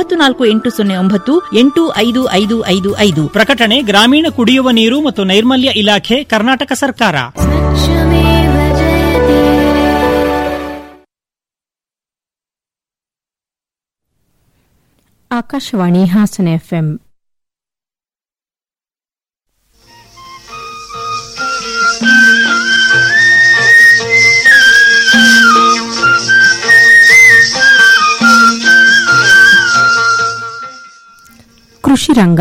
ಒಂಬತ್ತು ನಾಲ್ಕು ಎಂಟು ಸೊನ್ನೆ ಒಂಬತ್ತು ಎಂಟು ಐದು ಐದು ಐದು ಐದು ಪ್ರಕಟಣೆ ಗ್ರಾಮೀಣ ಕುಡಿಯುವ ನೀರು ಮತ್ತು ನೈರ್ಮಲ್ಯ ಇಲಾಖೆ ಕರ್ನಾಟಕ ಸರ್ಕಾರ ಆಕಾಶವಾಣಿ ಹಾಸನ ಎಫ್ಎಂ ಕೃಷಿ ರಂಗ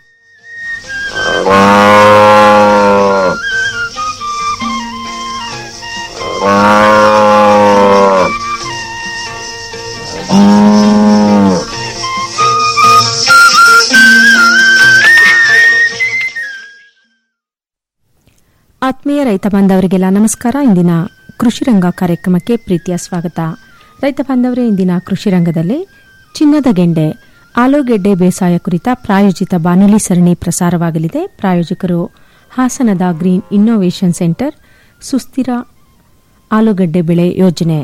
ಆತ್ಮೀಯ ರೈತ ಬಾಂಧವರಿಗೆಲ್ಲ ನಮಸ್ಕಾರ ಇಂದಿನ ಕೃಷಿ ರಂಗ ಕಾರ್ಯಕ್ರಮಕ್ಕೆ ಪ್ರೀತಿಯ ಸ್ವಾಗತ ರೈತ ಬಾಂಧವರೇ ಇಂದಿನ ಕೃಷಿ ರಂಗದಲ್ಲಿ ಚಿನ್ನದ ಗೆಂಡೆ ಆಲೂಗೆಡ್ಡೆ ಬೇಸಾಯ ಕುರಿತ ಪ್ರಾಯೋಜಿತ ಬಾನುಲಿ ಸರಣಿ ಪ್ರಸಾರವಾಗಲಿದೆ ಪ್ರಾಯೋಜಕರು ಹಾಸನದ ಗ್ರೀನ್ ಇನ್ನೋವೇಷನ್ ಸೆಂಟರ್ ಸುಸ್ಥಿರ ಆಲೂಗಡ್ಡೆ ಬೆಳೆ ಯೋಜನೆ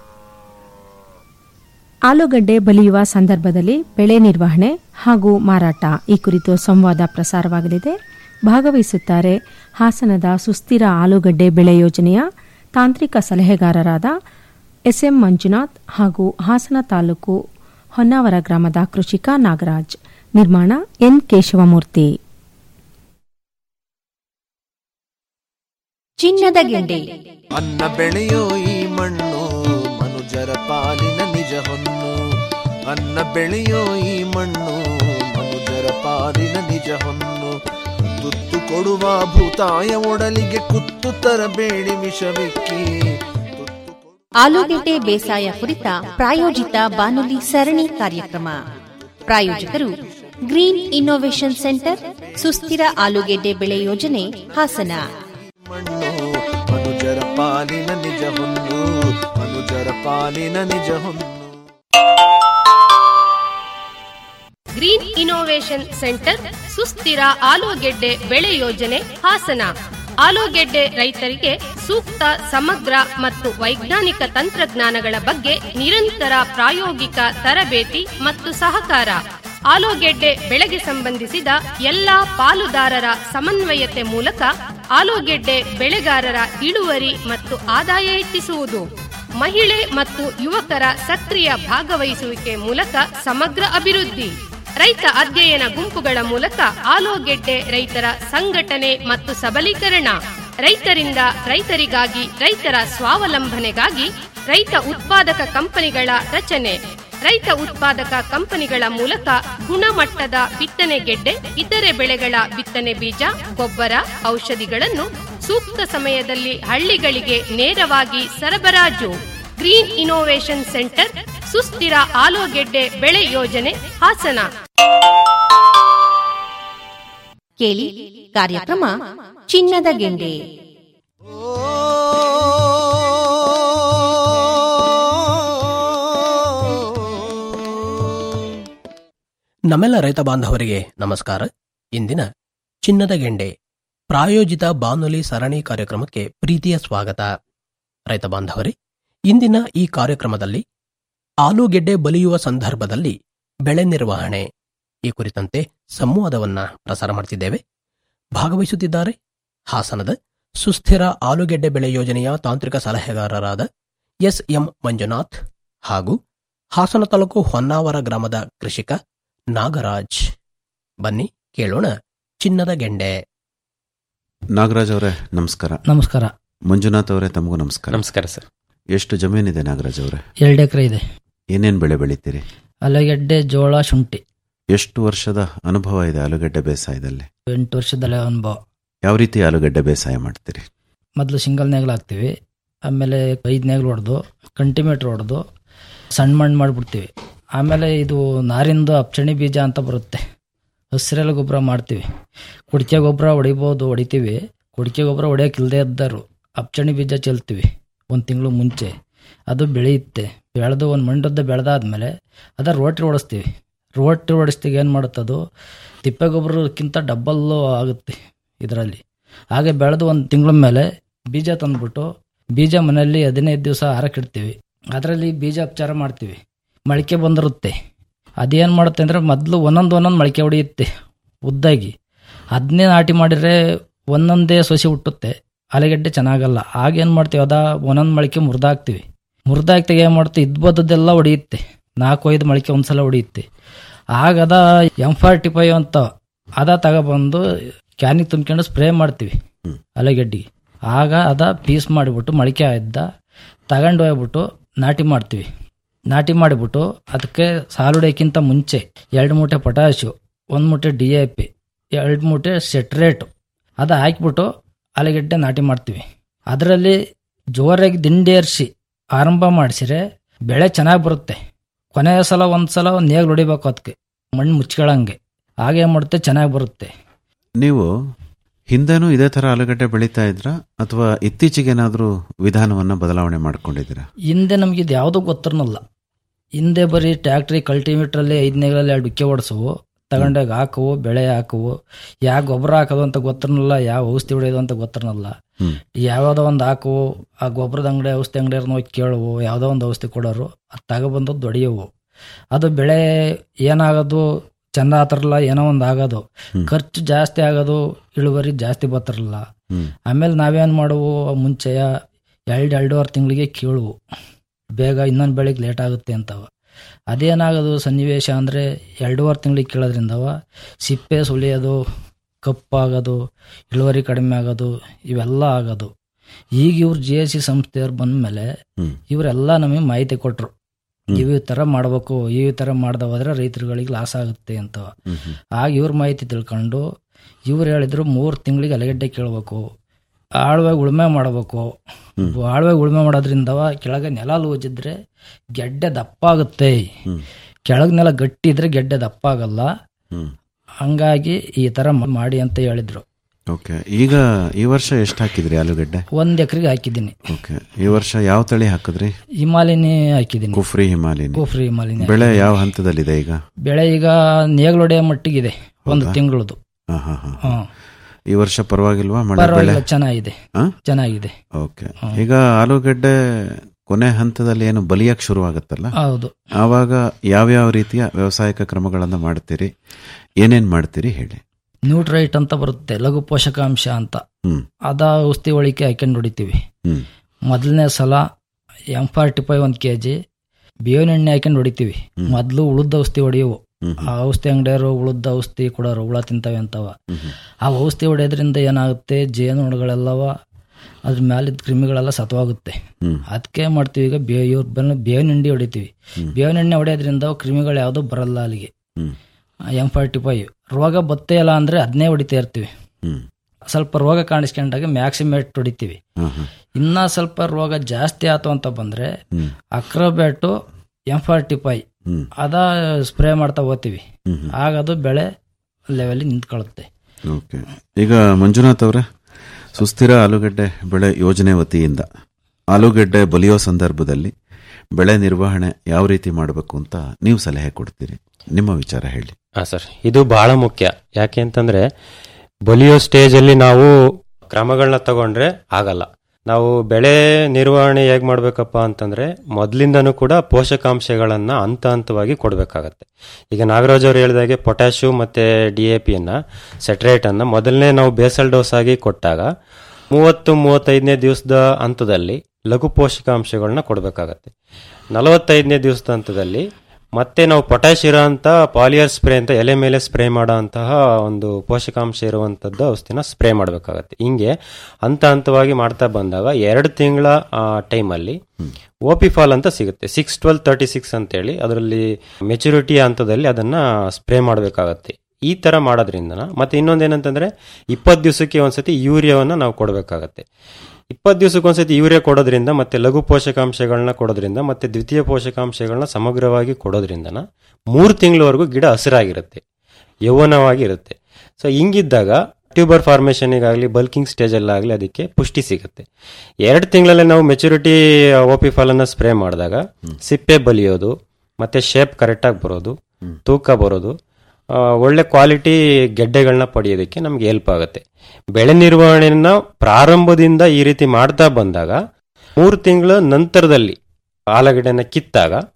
ಆಲೂಗಡ್ಡೆ ಬಲಿಯುವ ಸಂದರ್ಭದಲ್ಲಿ ಬೆಳೆ ನಿರ್ವಹಣೆ ಹಾಗೂ ಮಾರಾಟ ಈ ಕುರಿತು ಸಂವಾದ ಪ್ರಸಾರವಾಗಲಿದೆ ಭಾಗವಹಿಸುತ್ತಾರೆ ಹಾಸನದ ಸುಸ್ಥಿರ ಆಲೂಗಡ್ಡೆ ಬೆಳೆ ಯೋಜನೆಯ ತಾಂತ್ರಿಕ ಸಲಹೆಗಾರರಾದ ಎಸ್ಎಂ ಮಂಜುನಾಥ್ ಹಾಗೂ ಹಾಸನ ತಾಲೂಕು ಹೊನ್ನಾವರ ಗ್ರಾಮದ ಕೃಷಿಕ ನಾಗರಾಜ್ ನಿರ್ಮಾಣ ಎನ್ ಕೇಶವಮೂರ್ತಿ ಚಿನ್ನದ ಗೆಂಡೆ ಅನ್ನ ಬೆಳೆಯೋ ಈ ಮಣ್ಣು ಮನುಜರ ಪಾಲಿನ ನಿಜ ಹೊನ್ನು ಅನ್ನ ಬೆಳೆಯೋ ಈ ಮಣ್ಣು ಮನುಜರ ಪಾಲಿನ ನಿಜ ಹೊನ್ನು ತುತ್ತು ಕೊಡುವ ಭೂತಾಯ ಒಡಲಿಗೆ ಕುತ್ತು ತರಬೇಡಿ ವಿಷವಿಕ್ಕಿ ತುತ್ತು ಕೊಡು- ಆಲೂಗೆಡ್ಡೆ ಬೇಸಾಯ ಕುರಿತ ಪ್ರಾಯೋಜಿತ ಬಾನುಲಿ ಸರಣಿ ಕಾರ್ಯಕ್ರಮ ಪ್ರಾಯೋಜಕರು ಗ್ರೀನ್ ಇನ್ನೋವೇಷನ್ ಸೆಂಟರ್ ಸುಸ್ಥಿರ ಆಲೂಗೆಡ್ಡೆ ಬೆಳೆ ಯೋಜನೆ ಹಾಸನ ಮಣ್ಣು ಮನುಜರ ಪಾಲಿನ ನಿಜ ಹೊನ್ನು ಮನುಜರ ಪಾಲಿನ ನಿಜ ಹೊನ್ನು ಗ್ರೀನ್ ಇನೋವೇಷನ್ ಸೆಂಟರ್ ಸುಸ್ಥಿರ ಆಲೂಗೆಡ್ಡೆ ಬೆಳೆ ಯೋಜನೆ ಹಾಸನ ಆಲೂಗೆಡ್ಡೆ ರೈತರಿಗೆ ಸೂಕ್ತ ಸಮಗ್ರ ಮತ್ತು ವೈಜ್ಞಾನಿಕ ತಂತ್ರಜ್ಞಾನಗಳ ಬಗ್ಗೆ ನಿರಂತರ ಪ್ರಾಯೋಗಿಕ ತರಬೇತಿ ಮತ್ತು ಸಹಕಾರ ಆಲೂಗೆಡ್ಡೆ ಬೆಳೆಗೆ ಸಂಬಂಧಿಸಿದ ಎಲ್ಲಾ ಪಾಲುದಾರರ ಸಮನ್ವಯತೆ ಮೂಲಕ ಆಲೂಗೆಡ್ಡೆ ಬೆಳೆಗಾರರ ಇಳುವರಿ ಮತ್ತು ಆದಾಯ ಹೆಚ್ಚಿಸುವುದು ಮಹಿಳೆ ಮತ್ತು ಯುವಕರ ಸಕ್ರಿಯ ಭಾಗವಹಿಸುವಿಕೆ ಮೂಲಕ ಸಮಗ್ರ ಅಭಿವೃದ್ಧಿ ರೈತ ಅಧ್ಯಯನ ಗುಂಪುಗಳ ಮೂಲಕ ಆಲೂಗೆಡ್ಡೆ ರೈತರ ಸಂಘಟನೆ ಮತ್ತು ಸಬಲೀಕರಣ ರೈತರಿಂದ ರೈತರಿಗಾಗಿ ರೈತರ ಸ್ವಾವಲಂಬನೆಗಾಗಿ ರೈತ ಉತ್ಪಾದಕ ಕಂಪನಿಗಳ ರಚನೆ ರೈತ ಉತ್ಪಾದಕ ಕಂಪನಿಗಳ ಮೂಲಕ ಗುಣಮಟ್ಟದ ಬಿತ್ತನೆ ಗೆಡ್ಡೆ ಇತರೆ ಬೆಳೆಗಳ ಬಿತ್ತನೆ ಬೀಜ ಗೊಬ್ಬರ ಔಷಧಿಗಳನ್ನು ಸೂಕ್ತ ಸಮಯದಲ್ಲಿ ಹಳ್ಳಿಗಳಿಗೆ ನೇರವಾಗಿ ಸರಬರಾಜು ಗ್ರೀನ್ ಇನೋವೇಷನ್ ಸೆಂಟರ್ ಸುಸ್ಥಿರ ಆಲೂಗೆಡ್ಡೆ ಬೆಳೆ ಯೋಜನೆ ಹಾಸನ ಕೇಳಿ ಕಾರ್ಯಕ್ರಮ ಚಿನ್ನದ ಗೆಂಡೆ ನಮ್ಮೆಲ್ಲ ರೈತ ಬಾಂಧವರಿಗೆ ನಮಸ್ಕಾರ ಇಂದಿನ ಚಿನ್ನದ ಗೆಂಡೆ ಪ್ರಾಯೋಜಿತ ಬಾನುಲಿ ಸರಣಿ ಕಾರ್ಯಕ್ರಮಕ್ಕೆ ಪ್ರೀತಿಯ ಸ್ವಾಗತ ರೈತ ಬಾಂಧವರೇ ಇಂದಿನ ಈ ಕಾರ್ಯಕ್ರಮದಲ್ಲಿ ಆಲೂಗೆಡ್ಡೆ ಬಲಿಯುವ ಸಂದರ್ಭದಲ್ಲಿ ಬೆಳೆ ನಿರ್ವಹಣೆ ಈ ಕುರಿತಂತೆ ಸಂವಾದವನ್ನ ಪ್ರಸಾರ ಮಾಡ್ತಿದ್ದೇವೆ ಭಾಗವಹಿಸುತ್ತಿದ್ದಾರೆ ಹಾಸನದ ಸುಸ್ಥಿರ ಆಲೂಗೆಡ್ಡೆ ಬೆಳೆ ಯೋಜನೆಯ ತಾಂತ್ರಿಕ ಸಲಹೆಗಾರರಾದ ಎಸ್ ಎಂ ಮಂಜುನಾಥ್ ಹಾಗೂ ಹಾಸನ ತಾಲೂಕು ಹೊನ್ನಾವರ ಗ್ರಾಮದ ಕೃಷಿಕ ನಾಗರಾಜ್ ಬನ್ನಿ ಕೇಳೋಣ ಚಿನ್ನದ ಗೆಂಡೆ ನಾಗರಾಜ್ ಅವರೇ ನಮಸ್ಕಾರ ನಮಸ್ಕಾರ ಮಂಜುನಾಥ್ ಅವರೇ ತಮಗೂ ನಮಸ್ಕಾರ ನಮಸ್ಕಾರ ಸರ್ ಎಷ್ಟು ಜಮೀನಿದೆ ನಾಗರಾಜ್ ಅವರೇ ಎರಡು ಎಕರೆ ಇದೆ ಏನೇನ್ ಬೆಳೆ ಬೆಳಿತೀರಿ ಆಲೂಗೆಡ್ಡೆ ಜೋಳ ಶುಂಠಿ ಎಷ್ಟು ವರ್ಷದ ಅನುಭವ ಇದೆ ಆಲೂಗಡ್ಡೆ ಬೇಸಾಯದಲ್ಲಿ ಎಂಟು ವರ್ಷದಲ್ಲೇ ಅನುಭವ ಯಾವ ರೀತಿ ಆಲೂಗಡ್ಡೆ ಬೇಸಾಯ ಮಾಡ್ತೀರಿ ಮೊದಲು ಸಿಂಗಲ್ ನೇಗ್ಲು ಹಾಕ್ತೀವಿ ಆಮೇಲೆ ಐದು ನೇಗ್ಲು ಹೊಡೆದು ಕಂಟಿಮೀಟ್ರ್ ಹೊಡೆದು ಸಣ್ಣ ಮಣ್ಣು ಮಾಡಿಬಿಡ್ತೀವಿ ಆಮೇಲೆ ಇದು ನಾರಿಂದು ಅಪ್ಚಣಿ ಬೀಜ ಅಂತ ಬರುತ್ತೆ ಹಸಿರೆಲ್ಲ ಗೊಬ್ಬರ ಮಾಡ್ತೀವಿ ಕುಡಿಕೆ ಗೊಬ್ಬರ ಹೊಡಿಬೋದು ಹೊಡಿತೀವಿ ಕುಡಿಕೆ ಗೊಬ್ಬರ ಹೊಡಿಯೋಕೆ ಇಲ್ಲದೆ ಇದ್ದರು ಅಪ್ಚಣಿ ಬೀಜ ಚೆಲ್ತೀವಿ ಒಂದು ತಿಂಗಳು ಮುಂಚೆ ಅದು ಬೆಳೆಯುತ್ತೆ ಬೆಳೆದು ಒಂದು ಮಂಡದ ಬೆಳೆದಾದ್ಮೇಲೆ ಅದರ ರೋಟ್ರಿ ಓಡಿಸ್ತೀವಿ ರೋಟ್ರಿ ಓಡಿಸ್ತೀವಿ ಏನು ಮಾಡುತ್ತದು ತಿಪ್ಪೆ ಗೊಬ್ಬರಕ್ಕಿಂತ ಡಬ್ಬಲ್ಲು ಆಗುತ್ತೆ ಇದರಲ್ಲಿ ಹಾಗೆ ಬೆಳೆದು ಒಂದು ತಿಂಗಳ ಮೇಲೆ ಬೀಜ ತಂದ್ಬಿಟ್ಟು ಬೀಜ ಮನೆಯಲ್ಲಿ ಹದಿನೈದು ದಿವಸ ಹಾರಕ್ಕಿಡ್ತೀವಿ ಅದರಲ್ಲಿ ಬೀಜ ಉಪಚಾರ ಮಾಡ್ತೀವಿ ಮೊಳಕೆ ಬಂದಿರುತ್ತೆ ಅದೇನು ಮಾಡುತ್ತೆ ಅಂದರೆ ಮೊದಲು ಒಂದೊಂದು ಒಂದೊಂದು ಮೊಳಕೆ ಹೊಡೆಯುತ್ತೆ ಉದ್ದಾಗಿ ಅದನ್ನೇ ನಾಟಿ ಮಾಡಿದರೆ ಒಂದೊಂದೇ ಸೊಸಿ ಹುಟ್ಟುತ್ತೆ ಆಲೂಗೆಡ್ಡೆ ಚೆನ್ನಾಗಲ್ಲ ಆಗ ಏನು ಮಾಡ್ತೀವಿ ಅದ ಒಂದೊಂದು ಮೊಳಕೆ ಮುರಿದಾಕ್ತೀವಿ ಮುರಿದಾಕ್ತಾಗ ಏನು ಮಾಡ್ತೀವಿ ಇದ್ಬದ್ದೆಲ್ಲ ಹೊಡೆಯುತ್ತೆ ನಾಲ್ಕು ಐದು ಮೊಳಕೆ ಒಂದ್ಸಲ ಹೊಡೆಯುತ್ತೆ ಆಗ ಅದ ಎಂ ಫಾರ್ಟಿ ಫೈವ್ ಅಂತ ಅದ ತಗೊಬಂದು ಕ್ಯಾನಿಗೆ ತುಂಬ್ಕೊಂಡು ಸ್ಪ್ರೇ ಮಾಡ್ತೀವಿ ಆಲೂಗೆಡ್ಡಿಗೆ ಆಗ ಅದ ಪೀಸ್ ಮಾಡಿಬಿಟ್ಟು ಮೊಳಕೆ ಆಯ್ದ ತಗೊಂಡು ಹೋಗ್ಬಿಟ್ಟು ನಾಟಿ ಮಾಡ್ತೀವಿ ನಾಟಿ ಮಾಡಿಬಿಟ್ಟು ಅದಕ್ಕೆ ಸಾಲುಡೆಕ್ಕಿಂತ ಮುಂಚೆ ಎರಡು ಮೂಟೆ ಪೊಟ್ಯಾಶು ಒಂದು ಮೂಟೆ ಡಿ ಎ ಪಿ ಎರಡು ಮೂಟೆ ಸೆಟ್ರೇಟು ಅದು ಹಾಕ್ಬಿಟ್ಟು ಆಲೂಗೆಡ್ಡೆ ನಾಟಿ ಮಾಡ್ತೀವಿ ಅದರಲ್ಲಿ ಜೋರಾಗಿ ದಿಂಡೇರಿಸಿ ಆರಂಭ ಮಾಡಿಸಿದ್ರೆ ಬೆಳೆ ಚೆನ್ನಾಗಿ ಬರುತ್ತೆ ಕೊನೆಯ ಸಲ ಒಂದು ಸಲ ಒಂದು ನೇಗ್ಲು ಹೊಡಿಬೇಕು ಅದಕ್ಕೆ ಮಣ್ಣು ಮುಚ್ಕೊಳ್ಳಂಗೆ ಹಾಗೆ ಮಾಡುತ್ತೆ ಚೆನ್ನಾಗಿ ಬರುತ್ತೆ ನೀವು ಹಿಂದೆನೂ ಇದೇ ತರ ಆಲೂಗಡ್ಡೆ ಬೆಳೀತಾ ಇದ್ರಾ ಅಥವಾ ಇತ್ತೀಚೆಗೆ ಏನಾದರೂ ವಿಧಾನವನ್ನ ಬದಲಾವಣೆ ಮಾಡ್ಕೊಂಡಿದ್ದೀರಾ ಹಿಂದೆ ನಮ್ಗೆ ಇದು ಯಾವುದೂ ಗೊತ್ತಿರಲಿಲ್ಲ ಹಿಂದೆ ಬರೀ ಟ್ಯಾಕ್ಟ್ರಿ ಕಲ್ಟಿವೇಟ್ರಲ್ಲಿ ಐದನೇಗಳಲ್ಲಿ ಎರಡು ಡಿಕ್ಕೆ ಓಡಿಸವು ತಗೊಂಡಾಗ ಹಾಕವು ಬೆಳೆ ಹಾಕವು ಯಾವ ಗೊಬ್ಬರ ಹಾಕೋದು ಅಂತ ಗೊತ್ತಿರಲಿಲ್ಲ ಯಾವ ಔಷಧಿ ಹೊಡೆಯೋದು ಅಂತ ಗೊತ್ತಿರಲಿಲ್ಲ ಹ್ಮ್. ಯಾವ್ದೋ ಒಂದು ಹಾಕವು ಆ ಗೊಬ್ಬರದ ಅಂಗಡಿ ಔಷಧಿ ಅಂಗಡಿಯವ್ರನ್ನ ಹೋಗಿ ಕೇಳುವು ಯಾವುದೋ ಒಂದು ಔಷಧಿ ಕೊಡೋರು ಅದು ತಗೊಬಂದದ್ದು ದೊಡೆಯವು ಅದು ಬೆಳೆ ಏನಾಗೋದು ಚಂದ ಆತಿರಲ್ಲ ಏನೋ ಒಂದು ಆಗೋದು ಹ್ಮ್. ಖರ್ಚು ಜಾಸ್ತಿ ಆಗೋದು ಇಳುವರಿ ಜಾಸ್ತಿ ಬರ್ತಿರಲಿಲ್ಲ ಹ್ಮ್. ಆಮೇಲೆ ನಾವೇನು ಮಾಡುವು ಮುಂಚೆಯ ಎರಡು ಎರಡೂವರೆ ತಿಂಗಳಿಗೆ ಕೀಳುವು ಬೇಗ ಇನ್ನೊಂದು ಬೆಳೆಗೆ ಲೇಟ್ ಆಗುತ್ತೆ ಅಂತವ ಅದೇನಾಗೋದು ಸನ್ನಿವೇಶ ಅಂದರೆ ಎರಡೂವರೆ ತಿಂಗಳಿಗೆ ಕೀಳೋದ್ರಿಂದವ ಸಿಪ್ಪೆ ಸುಳಿಯೋದು ಕಪ್ಪಾಗೋದು ಇಳುವರಿ ಕಡಿಮೆ ಆಗೋದು ಇವೆಲ್ಲ ಆಗೋದು ಈಗ ಇವ್ರು ಜಿ ಎಸ್ ಸಿ ಸಂಸ್ಥೆಯವ್ರು ಬಂದಮೇಲೆ ಹ್ಮ್. ಇವರೆಲ್ಲ ನಮಗೆ ಮಾಹಿತಿ ಕೊಟ್ಟರು ಹ್ಮ್. ಇವು ಈ ಥರ ಮಾಡಬೇಕು ಈ ಥರ ಮಾಡ್ದ ಹೋದ್ರೆ ರೈತರುಗಳಿಗೆ ಲಾಸ್ ಆಗುತ್ತೆ ಅಂತವ ಹ್ಮ್ ಹ್ಮ್. ಆಗ ಇವ್ರ ಮಾಹಿತಿ ತಿಳ್ಕೊಂಡು ಇವ್ರು ಹೇಳಿದ್ರು ಮೂರು ತಿಂಗಳಿಗೆ ಅಲಗಡ್ಡೆ ಕೇಳಬೇಕು ಆಳ್ವಾಗಿ ಉಳುಮೆ ಮಾಡಬೇಕು ಹ್ಮ್. ಆಳ್ವಾಗಿ ಉಳುಮೆ ಮಾಡೋದ್ರಿಂದವ ಕೆಳಗೆ ನೆಲ ಲೂಜಿದ್ರೆ ಗೆಡ್ಡೆ ದಪ್ಪ ಆಗುತ್ತೆ ಹ್ಮ್. ಕೆಳಗ್ ನೆಲ ಗಟ್ಟಿ ಇದ್ರೆ ಗೆಡ್ಡೆ ದಪ್ಪ ಆಗಲ್ಲ ಹ್ಮ್. ಹಂಗಾಗಿ ಈ ತರ ಮ- ಮಾಡಿ ಅಂತ ಹೇಳಿದ್ರು ಓಕೆ ಈಗ ಈ ವರ್ಷ ಎಷ್ಟು ಹಾಕಿದ್ರಿ ಆಲೂಗಡ್ಡೆ ಒಂದ್ ಎಕರೆಗೆ ಹಾಕಿದ್ದೀನಿ ಓಕೆ ಈ ವರ್ಷ ಯಾವ ತಳಿ ಹಾಕಿದ್ರಿ ಹಿಮಾಲಿನಿ ಹಾಕಿದ್ದೀನಿ ಕುಫ್ರಿ ಹಿಮಾಲಿನಿ ಕುಫ್ರಿ ಹಿಮಾಲಿನಿ ಬೆಳೆ ಯಾವ ಹಂತದಲ್ಲಿದೆ ಈಗ ಬೆಳೆ ಈಗ ನೇಗ್ಲೊಡೆಯ ಮಟ್ಟಿಗಿದೆ ಒಂದು ತಿಂಗಳದು ಹಾ ಹಾ ಹಾ ಹ್ಮ್ ಈ ವರ್ಷ ಪರವಾಗಿಲ್ವಾ ಮಳೆ ಬೆಳೆ ಪರವಾಗಿಲ್ಲ ಚೆನ್ನಾಗಿದೆ ಹಾ? ಚೆನ್ನಾಗಿದೆ ಓಕೆ ಈಗ ಆಲೂಗಡ್ಡೆ ಕೊನೆ ಹಂತದಲ್ಲಿ ಏನು ಬಲಿಯಕ್ಕೆ ಶುರು ಆಗುತ್ತಲ್ಲ ಹೌದು ಆವಾಗ ಯಾವ್ಯಾವ ರೀತಿಯ ವ್ಯವಸಾಯಿಕ ಕ್ರಮಗಳನ್ನು ಮಾಡ್ತೀರಿ ಏನೇನ್ ಮಾಡ್ತೀರಿ ಹೇಳಿ ನ್ಯೂಟ್ರೈಟ್ ಅಂತ ಬರುತ್ತೆ ಲಘು ಪೋಷಕಾಂಶ ಅಂತ ಹ್ಮ್ ಅದ ಔಷಧಿ ಒಳಿಕೆ ಹಾಕೊಂಡು ಹೊಡಿತೀವಿ ಹ್ಮ್ ಮೊದಲನೇ ಸಲ ಎಂ ಫಾರ್ಟಿ ಫೈವ್ ಒಂದು ಕೆ ಜಿ ಬೇವಿನ ಎಣ್ಣೆ ಹಾಕೊಂಡು ಹೊಡಿತೀವಿ ಹ್ಮ್. ಮೊದಲು ಉಳಿದ ಔಷಧಿ ಹೊಡಿಯವು ಹ್ಮ್ ಆ ಔಷಧಿ ಅಂಗಡಿಯವರು ಉಳಿದ ಔಷಧಿ ಕೊಡೋರು ಹುಳ ತಿಂತವೆ ಅಂತವ ಹ್ಮ್ ಹ್ಮ್. ಆ ಔಷಧಿ ಹೊಡೆಯೋದ್ರಿಂದ ಏನಾಗುತ್ತೆ ಜೇನುಹುಳುಗಳೆಲ್ಲವ ಅದ್ರ ಮೇಲಿದ್ದ ಕ್ರಿಮಿಗಳೆಲ್ಲ ಸತ್ವಾಗುತ್ತೆ ಹ್ಮ್ ಅದಕ್ಕೆ ಮಾಡ್ತೀವಿ ಈಗ ಬೇ ಇವ್ರ ಬಂದು ಬೇವಿನ ಹಿಂಡಿ ಹೊಡಿತೀವಿ ಹ್ಮ್. ಬೇವಿನ ಎಣ್ಣೆ ಹೊಡೆಯೋದ್ರಿಂದ ಅವು ಕ್ರಿಮಿಗಳು ಯಾವುದೂ ಬರಲ್ಲ ಅಲ್ಲಿಗೆ ಹ್ಮ್ ಎಂ ಫಾರ್ಟಿ ಫೈವ್ ರೋಗ ಬತ್ತೇ ಇಲ್ಲ ಅಂದರೆ ಅದನ್ನೇ ಹೊಡಿತಾ ಇರ್ತೀವಿ ಹ್ಮ್ ಸ್ವಲ್ಪ ರೋಗ ಕಾಣಿಸ್ಕೊಂಡಾಗ ಮ್ಯಾಕ್ಸಿಮೇಟ್ ಹೊಡಿತೀವಿ ಹಾ ಹಾ ಇನ್ನ ಸ್ವಲ್ಪ ರೋಗ ಜಾಸ್ತಿ ಆಯ್ತು ಅಂತ ಬಂದ್ರೆ ಹ್ಮ್ ಅಕ್ರೋಬ್ಯಾಟು ಎಂ ಫಾರ್ಟಿ ಫೈವ್ ಹ್ಮ್ ಅದ ಸ್ಪ್ರೇ ಮಾಡ್ತಾ ಹೋಗ್ತೀವಿ ಹ್ಮ್ ಹ್ಮ್. ಆಗ ಅದು ಬೆಳೆ ಲೆವೆಲ್ ನಿಂತ್ಕೊಳ್ಳುತ್ತೆ ಓಕೆ ಈಗ ಮಂಜುನಾಥ್ ಅವರೇ ಸುಸ್ಥಿರ ಆಲೂಗಡ್ಡೆ ಬೆಳೆ ಯೋಜನೆ ವತಿಯಿಂದ ಆಲೂಗಡ್ಡೆ ಬಲಿಯೋ ಸಂದರ್ಭದಲ್ಲಿ ಬೆಳೆ ನಿರ್ವಹಣೆ ಯಾವ ರೀತಿ ಮಾಡಬೇಕು ಅಂತ ನೀವು ಸಲಹೆ ಕೊಡ್ತೀರಿ ನಿಮ್ಮ ವಿಚಾರ ಹೇಳಿ ಹಾ ಸರ್ ಇದು ಬಹಳ ಮುಖ್ಯ ಯಾಕೆ ಅಂತಂದ್ರೆ ಬಲಿಯೋ ಸ್ಟೇಜಲ್ಲಿ ನಾವು ಕ್ರಮಗಳನ್ನ ತಗೊಂಡ್ರೆ ಆಗಲ್ಲ ನಾವು ಬೆಳೆ ನಿರ್ವಹಣೆ ಹೇಗ್ ಮಾಡ್ಬೇಕಪ್ಪ ಅಂತಂದ್ರೆ ಮೊದಲಿಂದನೂ ಕೂಡ ಪೋಷಕಾಂಶಗಳನ್ನ ಹಂತ ಹಂತವಾಗಿ ಕೊಡಬೇಕಾಗತ್ತೆ ಈಗ ನಾಗರಾಜ್ ಅವರು ಹೇಳಿದಾಗೆ ಪೊಟ್ಯಾಶು ಮತ್ತೆ ಡಿ ಎ ಪಿಯನ್ನ ಸೆಟ್ರೇಟ್ ಅನ್ನ ಮೊದಲನೇ ನಾವು ಬೇಸಲ್ ಡೋಸ್ ಆಗಿ ಕೊಟ್ಟಾಗ ಮೂವತ್ತು ಮೂವತ್ತೈದನೇ ದಿವಸದ ಹಂತದಲ್ಲಿ ಲಘು ಪೋಷಕಾಂಶಗಳನ್ನ ಕೊಡಬೇಕಾಗತ್ತೆ ನಲವತ್ತೈದನೇ ದಿವಸದ ಹಂತದಲ್ಲಿ ಮತ್ತೆ ನಾವು ಪೊಟ್ಯಾಶ್ ಇರೋ ಅಂತ ಪಾಲಿಯರ್ ಸ್ಪ್ರೇ ಅಂತ ಎಲೆ ಮೇಲೆ ಸ್ಪ್ರೇ ಮಾಡೋ ಅಂತಹ ಒಂದು ಪೋಷಕಾಂಶ ಇರುವಂತದ್ದು ಔಷಧಿನ ಸ್ಪ್ರೇ ಮಾಡಬೇಕಾಗತ್ತೆ ಹಿಂಗೆ ಹಂತ ಹಂತವಾಗಿ ಮಾಡ್ತಾ ಬಂದಾಗ ಎರಡು ತಿಂಗಳ ಟೈಮಲ್ಲಿ ಓಪಿಫಾಲ್ ಅಂತ ಸಿಗುತ್ತೆ ಸಿಕ್ಸ್ ಟ್ವೆಲ್ ತರ್ಟಿ ಸಿಕ್ಸ್ ಅಂತೇಳಿ ಅದರಲ್ಲಿ ಮೆಚುರಿಟಿ ಹಂತದಲ್ಲಿ ಅದನ್ನ ಸ್ಪ್ರೇ ಮಾಡಬೇಕಾಗತ್ತೆ ಈ ತರ ಮಾಡೋದ್ರಿಂದ ಮತ್ತೆ ಇನ್ನೊಂದೇನಂತಂದ್ರೆ ಇಪ್ಪತ್ತು ದಿವಸಕ್ಕೆ ಒಂದ್ಸತಿ ಯೂರಿಯಾವನ್ನ ನಾವು ಕೊಡಬೇಕಾಗತ್ತೆ ಇಪ್ಪತ್ತು ದಿವಸಕ್ಕೆ ಒಂದ್ಸತಿ ಯೂರಿಯಾ ಕೊಡೋದ್ರಿಂದ ಮತ್ತೆ ಲಘು ಪೋಷಕಾಂಶಗಳನ್ನ ಕೊಡೋದ್ರಿಂದ ಮತ್ತೆ ದ್ವಿತೀಯ ಪೋಷಕಾಂಶಗಳನ್ನ ಸಮಗ್ರವಾಗಿ ಕೊಡೋದ್ರಿಂದ ಮೂರು ತಿಂಗಳವರೆಗೂ ಗಿಡ ಹಸಿರಾಗಿರುತ್ತೆ ಯೌವನವಾಗಿ ಇರುತ್ತೆ ಸೊ ಹಿಂಗಿದ್ದಾಗ ಟ್ಯೂಬರ್ ಫಾರ್ಮೇಷನ್ಗಾಗಲಿ ಬಲ್ಕಿಂಗ್ ಸ್ಟೇಜಲ್ಲಾಗಲಿ ಅದಕ್ಕೆ ಪುಷ್ಟಿ ಸಿಗುತ್ತೆ ಎರಡು ತಿಂಗಳಲ್ಲೇ ನಾವು ಮೆಚುರಿಟಿ ಓಪಿ ಫಾಲನ್ನು ಸ್ಪ್ರೇ ಮಾಡಿದಾಗ ಸಿಪ್ಪೆ ಬಲಿಯೋದು ಮತ್ತೆ ಶೇಪ್ ಕರೆಕ್ಟಾಗಿ ಬರೋದು ತೂಕ ಬರೋದು ಆ, ಒಳ್ಳೆ ಕ್ವಾಲಿಟಿ ಗೆಡ್ಡೆಗಳನ್ನ ಪಡೆಯೋದಕ್ಕೆ ನಮ್ಗೆ ಹೆಲ್ಪ್ ಆಗುತ್ತೆ ಬೆಳೆ ನಿರ್ವಹಣೆಯನ್ನ ಪ್ರಾರಂಭದಿಂದ ಈ ರೀತಿ ಮಾಡ್ತಾ ಬಂದಾಗ ಮೂರು ತಿಂಗಳ ನಂತರದಲ್ಲಿ ಆಲೂಗಡ್ಡೆನ ಕಿತ್ತಾಗ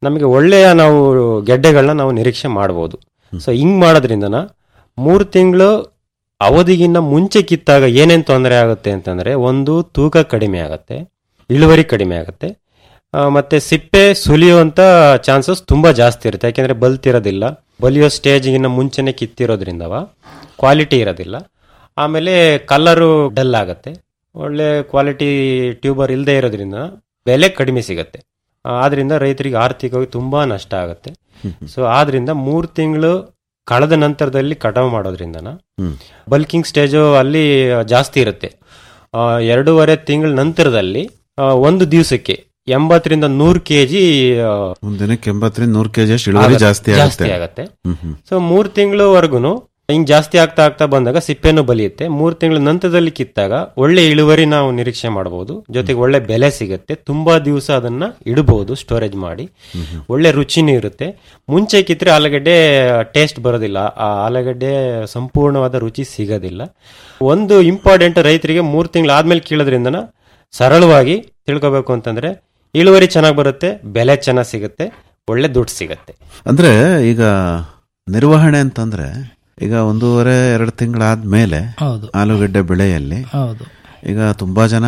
ನಮಗೆ ಒಳ್ಳೆಯ ನಾವು ಗೆಡ್ಡೆಗಳನ್ನ ನಾವು ನಿರೀಕ್ಷೆ ಮಾಡಬಹುದು ಸೊ ಹಿಂಗ್ ಮಾಡೋದ್ರಿಂದನ ಮೂರು ತಿಂಗಳು ಅವಧಿಗಿನ್ನ ಮುಂಚೆ ಕಿತ್ತಾಗ ಏನೇನು ತೊಂದರೆ ಆಗುತ್ತೆ ಅಂತಂದ್ರೆ ಒಂದು ತೂಕ ಕಡಿಮೆ ಆಗುತ್ತೆ ಇಳುವರಿ ಕಡಿಮೆ ಆಗುತ್ತೆ ಆ, ಮತ್ತೆ ಸಿಪ್ಪೆ ಸುಲಿಯುವಂತ ಚಾನ್ಸಸ್ ತುಂಬಾ ಜಾಸ್ತಿ ಇರುತ್ತೆ ಯಾಕೆಂದ್ರೆ ಬಲ್ತಿರೋದಿಲ್ಲ ಬಲಿಯೋ ಸ್ಟೇಜ್ಗಿನ್ನ ಮುಂಚೆನೆ ಕಿತ್ತಿರೋದ್ರಿಂದವ ಕ್ವಾಲಿಟಿ ಇರೋದಿಲ್ಲ ಆಮೇಲೆ ಕಲರು ಡಲ್ ಆಗುತ್ತೆ ಒಳ್ಳೆ ಕ್ವಾಲಿಟಿ ಟ್ಯೂಬರ್ ಇಲ್ಲದೆ ಇರೋದ್ರಿಂದ ಬೆಲೆ ಕಡಿಮೆ ಸಿಗುತ್ತೆ ಆ, ಆದ್ರಿಂದ ರೈತರಿಗೆ ಆರ್ಥಿಕವಾಗಿ ತುಂಬಾ ನಷ್ಟ ಆಗುತ್ತೆ ಸೊ ಆದ್ರಿಂದ ಮೂರು ತಿಂಗಳು ಕಳೆದ ನಂತರದಲ್ಲಿ ಕಟಾವು ಮಾಡೋದ್ರಿಂದನ ಹ್ಮ್. ಬಲ್ಕಿಂಗ್ ಸ್ಟೇಜು ಅಲ್ಲಿ ಜಾಸ್ತಿ ಇರುತ್ತೆ ಆ, ಎರಡೂವರೆ ತಿಂಗಳ ನಂತರದಲ್ಲಿ ಆ, ಒಂದು ದಿವಸಕ್ಕೆ ಎಂಬತ್ತರಿಂದ ನೂರು ಕೆಜಿ ಒಂದ್ ದಿನಕ್ಕೆ ಎಂಬತ್ತರಿಂದ ನೂರು ಕೆಜಿ ಅಷ್ಟು ಇಳುವರಿ ಜಾಸ್ತಿ ಜಾಸ್ತಿ ಆಗುತ್ತೆ ಆಗುತ್ತೆ ಹ್ಮ್ ಹ್ಮ್ ಸೊ ಮೂರ್ ತಿಂಗಳವರೆಗೂ ಹಿಂಗ್ ಜಾಸ್ತಿ ಆಗ್ತಾ ಆಗ್ತಾ ಬಂದಾಗ ಸಿಪ್ಪೆನೂ ಬಲಿಯುತ್ತೆ ಮೂರ್ ತಿಂಗಳ ನಂತರದಲ್ಲಿ ಕಿತ್ತಾಗ ಒಳ್ಳೆ ಇಳುವರಿ ನಾವು ನಿರೀಕ್ಷೆ ಮಾಡಬಹುದು ಜೊತೆಗೆ ಒಳ್ಳೆ ಬೆಲೆ ಸಿಗುತ್ತೆ ತುಂಬಾ ದಿವಸ ಅದನ್ನ ಇಡಬಹುದು ಸ್ಟೋರೇಜ್ ಮಾಡಿ ಒಳ್ಳೆ ರುಚಿನೂ ಇರುತ್ತೆ ಮುಂಚೆ ಕಿತ್ತರೆ ಆಲೂಗಡ್ಡೆ ಟೇಸ್ಟ್ ಬರೋದಿಲ್ಲ ಆ ಆಲೂಗಡ್ಡೆ ಸಂಪೂರ್ಣವಾದ ರುಚಿ ಸಿಗೋದಿಲ್ಲ ಒಂದು ಇಂಪಾರ್ಟೆಂಟ್ ರೈತರಿಗೆ ಮೂರ್ ತಿಂಗಳು ಆದ್ಮೇಲೆ ಕೀಳೋದ್ರಿಂದನ ಸರಳವಾಗಿ ತಿಳ್ಕೊಬೇಕು ಅಂತಂದ್ರೆ ಇಳುವರಿ ಚೆನ್ನಾಗಿ ಬರುತ್ತೆ ಬೆಲೆ ಚೆನ್ನಾಗಿ ಸಿಗುತ್ತೆ ಒಳ್ಳೆ ದುಡ್ಡು ಸಿಗುತ್ತೆ ಅಂದ್ರೆ ಈಗ ನಿರ್ವಹಣೆ ಅಂತಂದ್ರೆ ಈಗ ಒಂದೂವರೆ ಎರಡು ತಿಂಗಳಾದ್ಮೇಲೆ ಹೌದು ಆಲೂಗಡ್ಡೆ ಬೆಳೆಯಲ್ಲಿ ಹೌದು ಈಗ ತುಂಬಾ ಜನ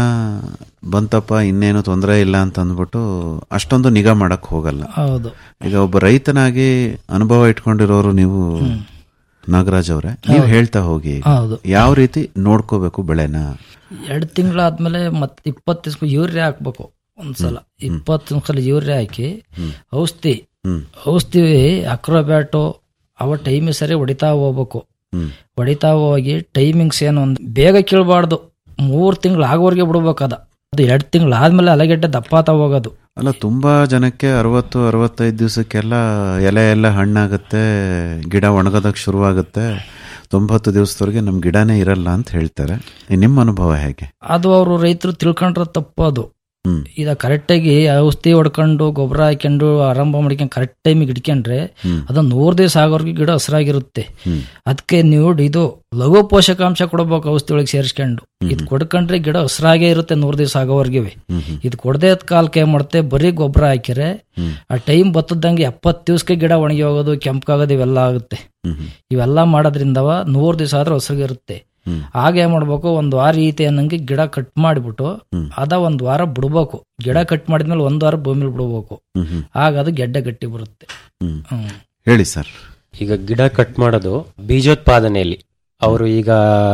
ಬಂತಪ್ಪ ಇನ್ನೇನು ತೊಂದರೆ ಇಲ್ಲ ಅಂತ ಅಂದ್ಬಿಟ್ಟು ಅಷ್ಟೊಂದು ನಿಗಾ ಮಾಡಕ್ ಹೋಗಲ್ಲ ಹೌದು ಈಗ ಒಬ್ಬ ರೈತನಾಗಿ ಅನುಭವ ಇಟ್ಕೊಂಡಿರೋರು ನೀವು ನಾಗರಾಜ್ ಅವರೇ ನೀವು ಹೇಳ್ತಾ ಹೋಗಿ ಈಗ. ಹೌದು. ಯಾವ ರೀತಿ ನೋಡ್ಕೋಬೇಕು ಬೆಳೆನ ಎರಡು ತಿಂಗಳಾದ್ಮೇಲೆ ಮತ್ತೆ ಇಪ್ಪತ್ತು ದಿವಸ ಯೂರಿಯಾ ಹಾಕ್ಬೇಕು ಒಂದ್ಸಲ ಇಪ್ಪತ್ತು ನಿಮಿಷ ಯೂರಿಯಾ ಹಾಕಿ ಔಷಧಿ ಹ್ಮ್ ಔಷಧಿ ಅಕ್ರೋಬ್ಯಾಟು ಅವ ಟೈಮ್ ಸರಿ ಹೊಡಿತಾ ಹೋಗ್ಬೇಕು ಹ್ಮ್ ಹೊಡಿತಾ ಹೋಗಿ ಟೈಮಿಂಗ್ಸ್ ಏನು ಒಂದು ಬೇಗ ಕೀಳ್ಬಾರ್ದು ಮೂರು ತಿಂಗಳು ಆಗೋವರೆಗೆ ಬಿಡ್ಬೇಕದ ಅದು ಎರಡು ತಿಂಗಳು ಆದ್ಮೇಲೆ ಅಲಗೆಡ್ಡೆ ದಪ್ಪಾತ ಹೋಗೋದು ಅಲ್ಲ ತುಂಬಾ ಜನಕ್ಕೆ ಅರವತ್ತು ಅರವತ್ತೈದು ದಿವಸಕ್ಕೆಲ್ಲ ಎಲೆ ಎಲ್ಲ ಹಣ್ಣಾಗುತ್ತೆ ಗಿಡ ಒಣಗೋದಕ್ಕೆ ಶುರುವಾಗುತ್ತೆ ತೊಂಬತ್ತು ದಿವಸದವರೆಗೆ ನಮ್ ಗಿಡನೇ ಇರಲ್ಲ ಅಂತ ಹೇಳ್ತಾರೆ ಈ ನಿಮ್ಮ ಅನುಭವ ಹೇಗೆ ಅದು ಅವರು ರೈತರು ತಿಳ್ಕೊಂಡ್ರೆ ತಪ್ಪು ಅದು ಹ್ಮ್ ಈಗ ಕರೆಕ್ಟಾಗಿ ಔಷಧಿ ಹೊಡ್ಕೊಂಡು ಗೊಬ್ಬರ ಹಾಕೊಂಡು ಆರಂಭ ಮಾಡ್ಕೊಂಡು ಕರೆಕ್ಟ್ ಟೈಮಿಗೆ ಹಿಡ್ಕೊಂಡ್ರೆ ಹ್ಮ್. ಅದು ನೂರು ದಿವಸ ಆಗೋರ್ಗೆ ಗಿಡ ಹಸಿರಾಗಿರುತ್ತೆ ಹ್ಮ್. ಅದಕ್ಕೆ ನೀವು ಇದು ಲಘು ಪೋಷಕಾಂಶ ಕೊಡ್ಬೇಕು ಔಷಧಿ ಒಳಗೆ ಸೇರಿಸ್ಕೊಂಡು ಇದು ಕೊಡ್ಕೊಂಡ್ರೆ ಗಿಡ ಹಸಿರಾಗೇ ಇರುತ್ತೆ ನೂರು ದಿವಸ ಆಗೋವರೆಗೆ ಹ್ಮ್ ಹ್ಮ್ ಇದು ಕೊಡದೆ ಕಾಲಕ್ಕೆ ಏನ್ ಮಾಡುತ್ತೆ ಬರೀ ಗೊಬ್ಬರ ಹಾಕಿದ್ರೆ ಹ್ಮ್. ಆ ಟೈಮ್ ಬತ್ತದಂಗೆ ಎಪ್ಪತ್ತು ದಿವಸಕ್ಕೆ ಗಿಡ ಒಣಗಿ ಹೋಗೋದು ಕೆಂಪಗಾಗೋದು ಇವೆಲ್ಲ ಆಗುತ್ತೆ ಹ್ಮ್ ಹ್ಮ್ ಇವೆಲ್ಲ ಮಾಡೋದ್ರಿಂದವ ನೂರು ದಿವಸ ಆದ್ರೆ ಹಸಿರಾಗಿರುತ್ತೆ ಹ್ಮ್. ಆಗ ಏನ್ ಮಾಡ್ಬೇಕು ಒಂದ್ ವಾರ ಈತೆ ಅನ್ನಂಗೆ ಗಿಡ ಕಟ್ ಮಾಡಿಬಿಟ್ಟು ಹ್ಮ್. ಅದ ಒಂದ್ ವಾರ ಬಿಡ್ಬೇಕು ಗಿಡ ಕಟ್ ಮಾಡಿದ್ಮೇಲೆ ಒಂದ್ ವಾರ ಭೂಮಿಲಿ ಬಿಡ್ಬೇಕು ಹ್ಮ್ ಹ್ಮ್ ಆಗ ಅದು ಗೆಡ್ಡೆ ಗಟ್ಟಿ ಬರುತ್ತೆ ಹ್ಮ್ ಹ್ಮ್ ಹೇಳಿ ಸರ್ ಈಗ ಗಿಡ ಕಟ್ ಮಾಡೋದು ಬೀಜೋತ್ಪಾದನೆಯಲ್ಲಿ ಅವರು ಈಗ